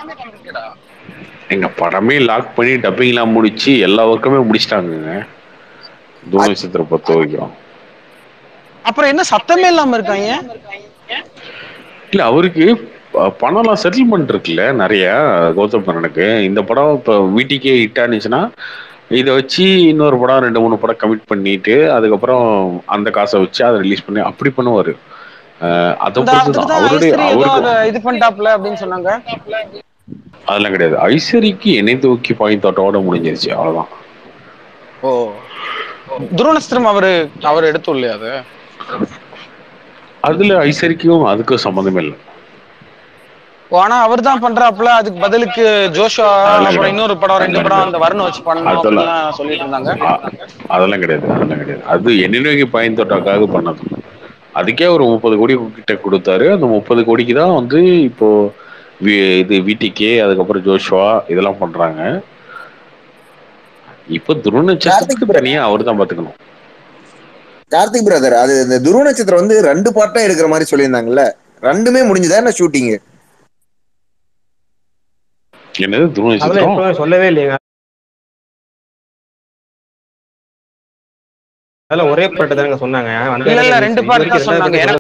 Speaker 3: எங்க படமே லாக் பண்ணி டப்பிங் எல்லாம் முடிச்சு எல்லா ஒர்க்குமே முடிச்சிட்டாங்க துருநட்சத்திர பொறுத்த வரைக்கும்
Speaker 2: அப்புறம் என்ன சத்தமே இல்லாம இருக்காங்க
Speaker 3: இல்ல அவருக்கு ப- பணம்லாம் செட்டில்மெண்ட் இருக்குல்ல நிறைய கௌதம் மேனனுக்கு இந்த படம் இப்போ வீட்டுக்கே ஹிட் ஆனிச்சுன்னா இதை வச்சு இன்னொரு படம் ரெண்டு மூணு படம் கமிட் பண்ணிட்டு அதுக்கப்புறம் அந்த காசை வச்சு அதை ரிலீஸ் பண்ணி அப்படி பண்ணுவாரு அஹ் அதை
Speaker 2: இந்த
Speaker 3: பொறுத்து
Speaker 2: அதுக்கு
Speaker 3: தான்
Speaker 2: தான்
Speaker 3: அவருடைய
Speaker 2: ஐஸ்வரி ஏதோ
Speaker 3: அவருக்கு
Speaker 2: அதை இது பண்ணிட்டாப்ல அப்படின்னு சொன்னாங்க
Speaker 3: அதெல்லாம் கிடையாது ஐஸ்வரிக்கு என்னை தூக்கி பாயிண்ட் தோட்டோட முடிஞ்சிருச்சு அவ்வளவுதான்
Speaker 2: ஓ துருவ நட்சத்திரம் அவரு அவர் எடுத்து இல்லையா அது
Speaker 3: அதுல ஐஸ்வரிக்கும் அதுக்கும் சம்மந்தமே இல்லை
Speaker 2: ஓ, ஆனா அவர் தான் பண்றாப்ல அதுக்கு பதிலுக்கு ஜோஷா
Speaker 3: அதெல்லாம்
Speaker 2: அப்புறம்
Speaker 3: கிடையாது.
Speaker 2: இன்னொரு படம் ரெண்டு படம் அந்த வர்ண வச்சு பண்ணணும்
Speaker 3: அதெல்லாம்.
Speaker 2: அப்படின்லாம் சொல்லிட்டு இருந்தாங்க
Speaker 3: அ- அதெல்லாம் கிடையாது அதெல்லாம் கிடையாது அது என்னென்ன பாயிண்ட் தோட்டாக்காக பண்ணது அதுக்கே ஒரு முப்பது கோடி கிட்ட கொடுத்தாரு அந்த முப்பது கோடிக்கு தான் வந்து இப்போ வி- இது விடிகே அதுக்கப்புறம் ஜோஷுவா இதெல்லாம் பண்றாங்க இப்போ துருநட்சத்திரத்துக்கு தனியா அவர் தான் பாத்துக்கணும்
Speaker 4: கார்த்திக் பிரதர் அது இந்த துருவ நட்சத்திரம் வந்து ரெண்டு பார்ட்டா எடுக்கிற மாதிரி சொல்லியிருந்தாங்கல்ல ரெண்டுமே முடிஞ்சுதா என்ன ஷூட்டிங்
Speaker 3: என்னது
Speaker 1: அதெல்லாம்
Speaker 3: துருநட்சத்திரம்
Speaker 1: எப்பவுமே சொல்லவே இல்லைங்க அதெல்லாம் ஒரே பாட்டு தாங்க சொன்னாங்க
Speaker 2: இல்ல இல்ல ரெண்டு பார்ட் தான் சொன்னாங்க எனக்கு